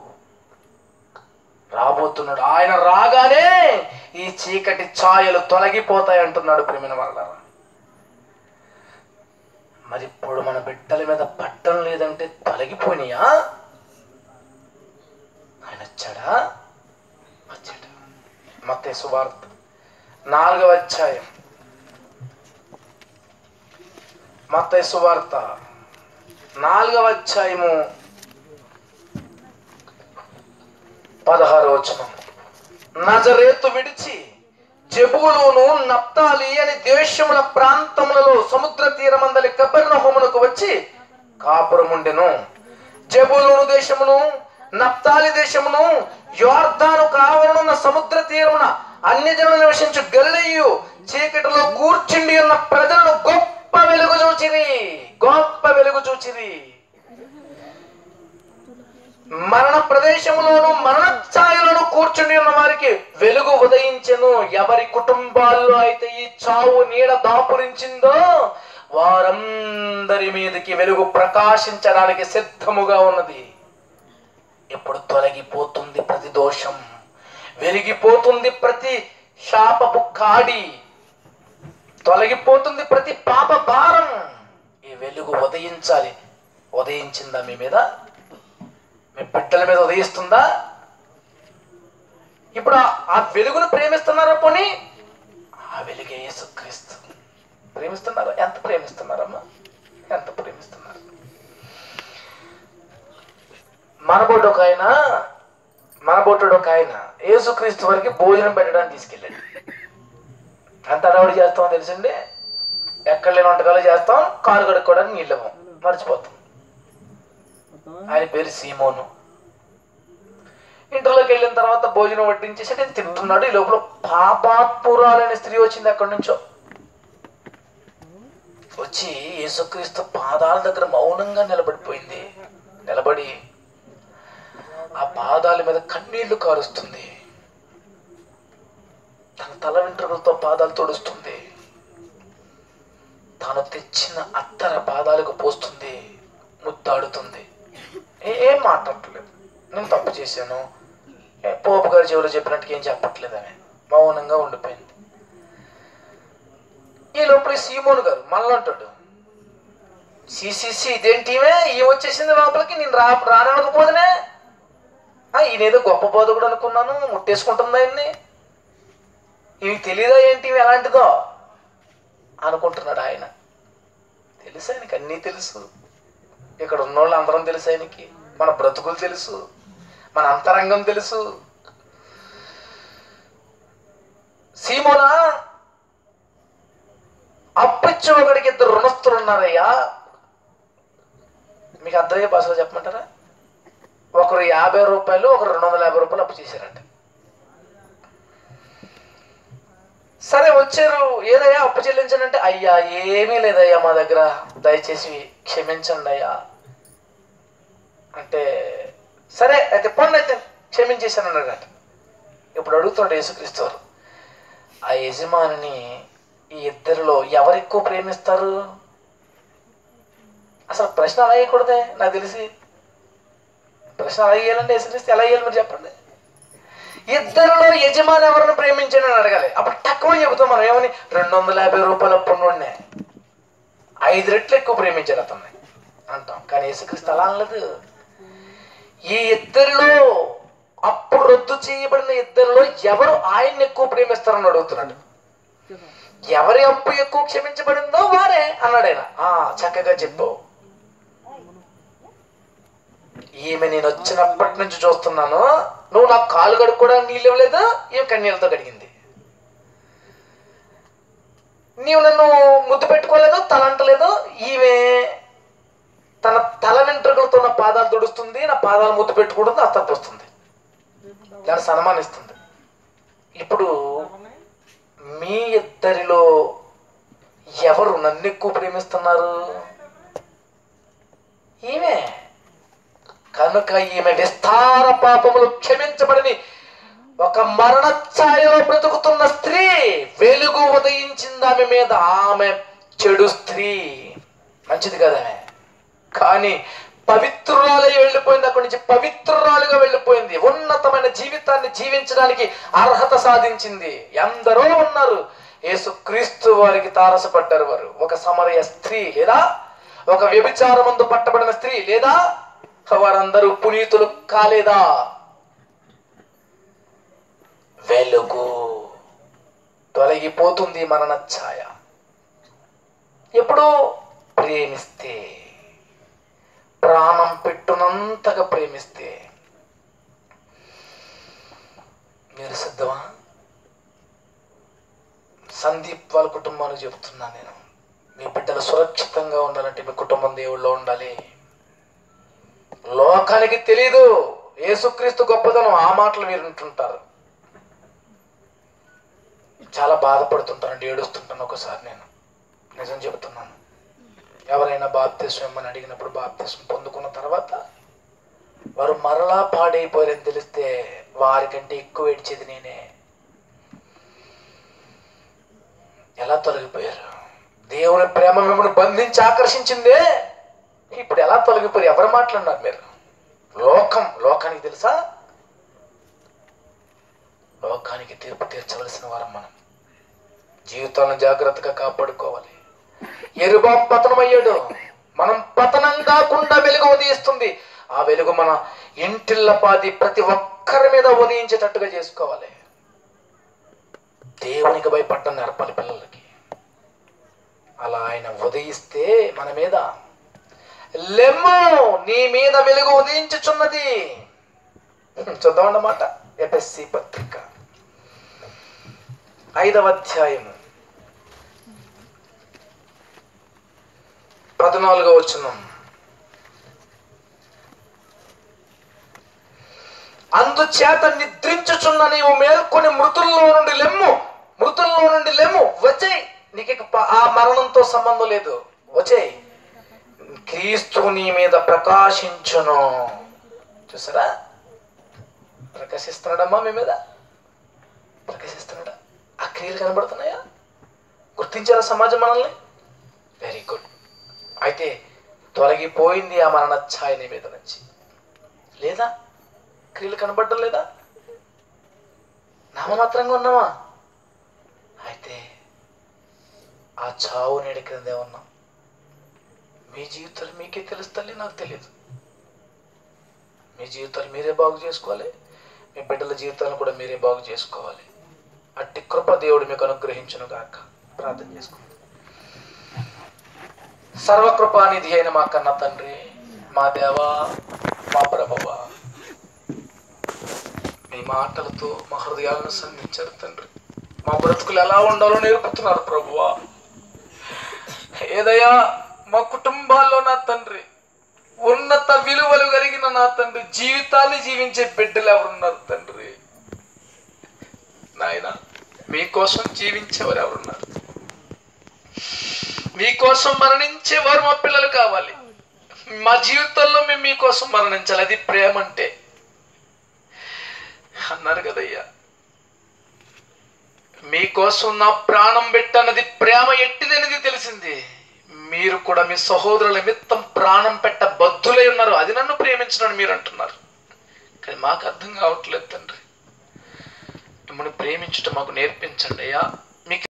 రాబోతున్నాడు ఆయన రాగానే ఈ చీకటి ఛాయలు తొలగిపోతాయి అంటున్నాడు ప్రేమిన వాళ్ళ మరి ఇప్పుడు మన బిడ్డల మీద పట్టం లేదంటే తొలగిపోయినాయా ఆయన వచ్చాడా వచ్చాడు మత్తే సువార్త నాలుగవ అధ్యాయం మత్తయి సువార్త నాలుగవ అధ్యాయము పదహారు వచనం నజరేతు విడిచి జబూలును నప్తాలి అని దేశముల ప్రాంతములలో సముద్ర తీరమందలి కబర్నహోమునకు వచ్చి కాపురముండెను జబూలును దేశమును నప్తాలి దేశమును యోర్ధాను కావలనున్న సముద్ర తీరమున అన్ని జనులు నివసించు గలిలయు చీకటిలో కూర్చుండి ఉన్న ప్రజలను గొప్ప వెలుగు చూచిరి గొప్ప వెలుగు చూచిరి మరణ ప్రదేశములోను మరణ ఛాయలోను కూర్చుని ఉన్న వారికి వెలుగు ఉదయించెను ఎవరి కుటుంబాల్లో అయితే ఈ చావు నీడ దాపురించిందో వారందరి మీదకి వెలుగు ప్రకాశించడానికి సిద్ధముగా ఉన్నది ఇప్పుడు తొలగిపోతుంది ప్రతి దోషం వెలిగిపోతుంది ప్రతి శాపపు కాడి తొలగిపోతుంది ప్రతి పాప భారం ఈ వెలుగు ఉదయించాలి ఉదయించిందా మీ మీద మీ బిడ్డల మీద ఉదయిస్తుందా ఇప్పుడు ఆ- ఆ వెలుగును ప్రేమిస్తున్నారా పోనీ ఆ వెలుగే యేసుక్రీస్తు ప్రేమిస్తున్నారా ఎంత ప్రేమిస్తున్నారమ్మా ఎంత ప్రేమిస్తున్నారు మనబోటు ఒక ఆయన మనబోటుడు ఒక ఆయన యేసుక్రీస్తు వరకు భోజనం పెట్టడానికి తీసుకెళ్ళాడు ఎంత అడవాడి చేస్తామో తెలిసిందే ఎక్కడ లేని వంటకాలు చేస్తాం కాలు కడుక్కోవడానికి నీళ్ళు ఇవ్వం మర్చిపోతాం ఆయన పేరు సీమోను ఇంటర్లోకి వెళ్ళిన తర్వాత భోజనం వడ్డించేసి నేను తింటున్నాడు ఈ లోపల పాపాత్పురాలైన స్త్రీ వచ్చింది అక్కడి నుంచో వచ్చి యేసుక్రీస్తు పాదాల దగ్గర మౌనంగా నిలబడిపోయింది నిలబడి ఆ పాదాల మీద కన్నీళ్లు కారుస్తుంది తన తల వెంట్రుకలతో పాదాలు తుడుస్తుంది తాను తెచ్చిన అత్తర పాదాలకు పోస్తుంది ముద్దాడుతుంది ఏ- ఏం మాట్లాడట్లేదు నేను తప్పు చేశాను ఏ, పోపు గారి చెవిలో చెప్పినట్టుగా ఏం చెప్పట్లేదు ఆమె మౌనంగా ఉండిపోయింది ఈ లోపల ఈ సీమోను గారు మళ్ళీ అంటాడు సిసిసి ఇదేంటి ఈమె ఈ వచ్చేసింది లోపలికి నేను రా రానకపోదునే ఈయన ఏదో గొప్ప బోధకుడు అనుకున్నాను ముట్టేసుకుంటుందా ఆయన్ని ఈయనకి తెలియదా ఏంటి ఈమె ఎలాంటిదో అనుకుంటున్నాడు ఆయన తెలుసు ఆయనకి అన్నీ తెలుసు ఇక్కడ ఉన్నోళ్ళు అందరం తెలుసు ఆయనకి మన బ్రతుకులు తెలుసు మన అంతరంగం తెలుసు సీమోనా అప్పిచ్చి ఒకడికి ఇద్దరు రుణస్తులు ఉన్నారయ్యా మీకు అర్థమయ్యే భాషలో చెప్పమంటారా ఒకరు యాభై రూపాయలు ఒకరు రెండు వందల యాభై రూపాయలు అప్పు చేశారంట సరే వచ్చారు ఏదయ్యా అప్పు చెల్లించానంటే అయ్యా ఏమీ లేదయ్యా మా దగ్గర దయచేసి క్షమించండి అయ్యా అంటే సరే అయితే పొండి అయితే క్షమించేశాను అన్నాడట ఇప్పుడు అడుగుతున్నాడు యేసుక్రీస్తు వారు ఆ యజమానిని ఈ ఇద్దరిలో ఎవరు ఎక్కువ ప్రేమిస్తారు అసలు ప్రశ్న అలా వేయకూడదే నాకు తెలిసి ప్రశ్న అలా వేయాలంటే యేసుక్రీస్తు ఎలా వేయాలి మీరు చెప్పండి ఇద్దరిలో యజమాని ఎవరిని ప్రేమించండి అని అడగాలి అప్పుడు తక్కువ చెబుతాం మనం ఏమని రెండు వందల యాభై రూపాయల పొన్నుండే ఐదు రెట్లు ఎక్కువ ప్రేమించాడు అతన్ని అంటాం కానీ యేసుక్రీస్తు అలా అనలేదు ఈ ఇద్దరిలో అప్పుడు రద్దు చేయబడిన ఇద్దరిలో ఎవరు ఆయన్ని ఎక్కువ ప్రేమిస్తారని అడుగుతున్నాడు ఎవరి అప్పు ఎక్కువ క్షమించబడిందో వారే అన్నాడు ఆయన ఆ చక్కగా చెప్పు ఈమె నేను వచ్చినప్పటి నుంచి చూస్తున్నాను నువ్వు నాకు కాలు కడుక్కోవడానికి నీళ్ళు ఇవ్వలేదు ఈమె కన్నీళ్ళతో కడిగింది నీవు నన్ను ముద్దు పెట్టుకోలేదు తలంటలేదు ఈమె తన తల వెంట్రుకలతో నా పాదాలు తుడుస్తుంది నా పాదాలు ముద్దు పెట్టుకుంటుంది అత్త వస్తుంది దాన్ని సన్మానిస్తుంది ఇప్పుడు మీ ఇద్దరిలో నన్ను ఎక్కువ ప్రేమిస్తున్నారు ఈమె కనుక ఈమె విస్తార పాపములు క్షమించబడని ఒక మరణ ఛాయలో బ్రతుకుతున్న స్త్రీ వెలుగు ఉదయించింది ఆమె మీద ఆమె చెడు స్త్రీ మంచిది కదా ఆమె కానీ పవిత్రురాలై వెళ్ళిపోయింది అక్కడి నుంచి పవిత్రురాలుగా వెళ్ళిపోయింది ఉన్నతమైన జీవితాన్ని జీవించడానికి అర్హత సాధించింది ఎందరో ఉన్నారు యేసుక్రీస్తు వారికి తారసపడ్డారు వారు ఒక సమరయ స్త్రీ లేదా ఒక వ్యభిచారమందు పట్టబడిన స్త్రీ లేదా వారందరూ పునీతులు కాలేదా వెలుగు తొలగిపోతుంది మరణ ఛాయ ఎప్పుడు ప్రేమిస్తే ప్రాణం పెట్టునంతగా ప్రేమిస్తే మీరు సిద్ధమా సందీప్ వాళ్ళ కుటుంబానికి చెబుతున్నాను నేను మీ బిడ్డలు సురక్షితంగా ఉండాలంటే మీ కుటుంబం దేవుళ్ళో ఉండాలి లోకానికి తెలీదు యేసుక్రీస్తు గొప్పదనం ఆ మాటలు మీరు వింటుంటారు చాలా బాధపడుతుంటానండి ఏడుస్తుంటాను ఒకసారి నేను నిజం చెబుతున్నాను ఎవరైనా బాప్తిస్వం ఇమ్మని అడిగినప్పుడు బాప్తిస్వం పొందుకున్న తర్వాత వారు మరలా పాడైపోయారని తెలిస్తే వారికంటే ఎక్కువ ఏడ్చేది నేనే ఎలా తొలగిపోయారు దేవుని ప్రేమ మిమ్మల్ని బంధించి ఆకర్షించిందే ఇప్పుడు ఎలా తొలగిపోయారు ఎవరు మాట్లాడినారు మీరు లోకం లోకానికి తెలుసా లోకానికి తీర్పు తీర్చవలసిన వారం మనం జీవితాలను జాగ్రత్తగా కాపాడుకోవాలి ఎరుబాం పతనమయ్యాడు మనం పతనం కాకుండా వెలుగు ఉదయిస్తుంది ఆ వెలుగు మన ఇంటిల్లపాది ప్రతి ఒక్కరి మీద ఉదయించేటట్టుగా చేసుకోవాలి దేవునికి భయపడటం నేర్పాలి పిల్లలకి అలా ఆయన ఉదయిస్తే మన మీద లెమ్ము నీ మీద వెలుగు ఉదయించుచున్నది చూద్దామన్నమాట ఎఫ్ఎస్సి పత్రిక ఐదవ అధ్యాయము పద్నాలుగో వచనం అందుచేత నిద్రించుచున్న నీవు మేల్కొని మృతుల్లో నుండి లెమ్ము మృతుల్లో నుండి లెమ్ము వచ్చేయ్ నీకు ఇక ప- ఆ మరణంతో సంబంధం లేదు వచ్చేయ్ క్రీస్తు నీ మీద ప్రకాశించును చూసారా ప్రకాశిస్తున్నాడమ్మా మీ మీద ప్రకాశిస్తున్నాడా ఆ క్రియలు కనబడుతున్నాయా గుర్తించారా సమాజం మనల్ని వెరీ గుడ్ అయితే తొలగిపోయింది ఆ మరణ ఛాయ నీ మీద నుంచి లేదా క్రియలు కనబడడం లేదా నామమాత్రంగా ఉన్నావా అయితే ఆ చావు నేడు క్రిందే ఉన్నాం మీ జీవితాలు మీకే తెలుస్తలే నాకు తెలియదు మీ జీవితాలు మీరే బాగు చేసుకోవాలి మీ బిడ్డల జీవితాలను కూడా మీరే బాగు చేసుకోవాలి అట్టి కృప దేవుడు మీకు అనుగ్రహించును గాక ప్రార్థన చేసుకోండి సర్వకృపానిధి అయిన మా కన్న తండ్రి మా దేవా మా ప్రభువా మీ మాటలతో మా హృదయాలను సంధించారు తండ్రి మా బ్రతుకులు ఎలా ఉండాలో నేర్పుతున్నారు ప్రభువా ఏదయ్యా మా కుటుంబాల్లో నా తండ్రి ఉన్నత విలువలు కలిగిన నా తండ్రి జీవితాన్ని జీవించే బిడ్డలు ఎవరున్నారు తండ్రి నాయన మీకోసం జీవించేవారు ఎవరున్నారు మీకోసం మరణించేవారు మా పిల్లలు కావాలి మా జీవితంలో మేము మీకోసం మరణించాలి అది ప్రేమ అంటే అన్నారు కదయ్యా మీకోసం నా ప్రాణం పెట్టన్నది ప్రేమ ఎట్టిదనేది తెలిసింది మీరు కూడా మీ సహోదరుల నిమిత్తం ప్రాణం పెట్ట బద్దులై ఉన్నారు అది నన్ను ప్రేమించడం మీరు అంటున్నారు కానీ మాకు అర్థం కావట్లేదు తండ్రి మిమ్మల్ని ప్రేమించటం మాకు నేర్పించండి అయ్యా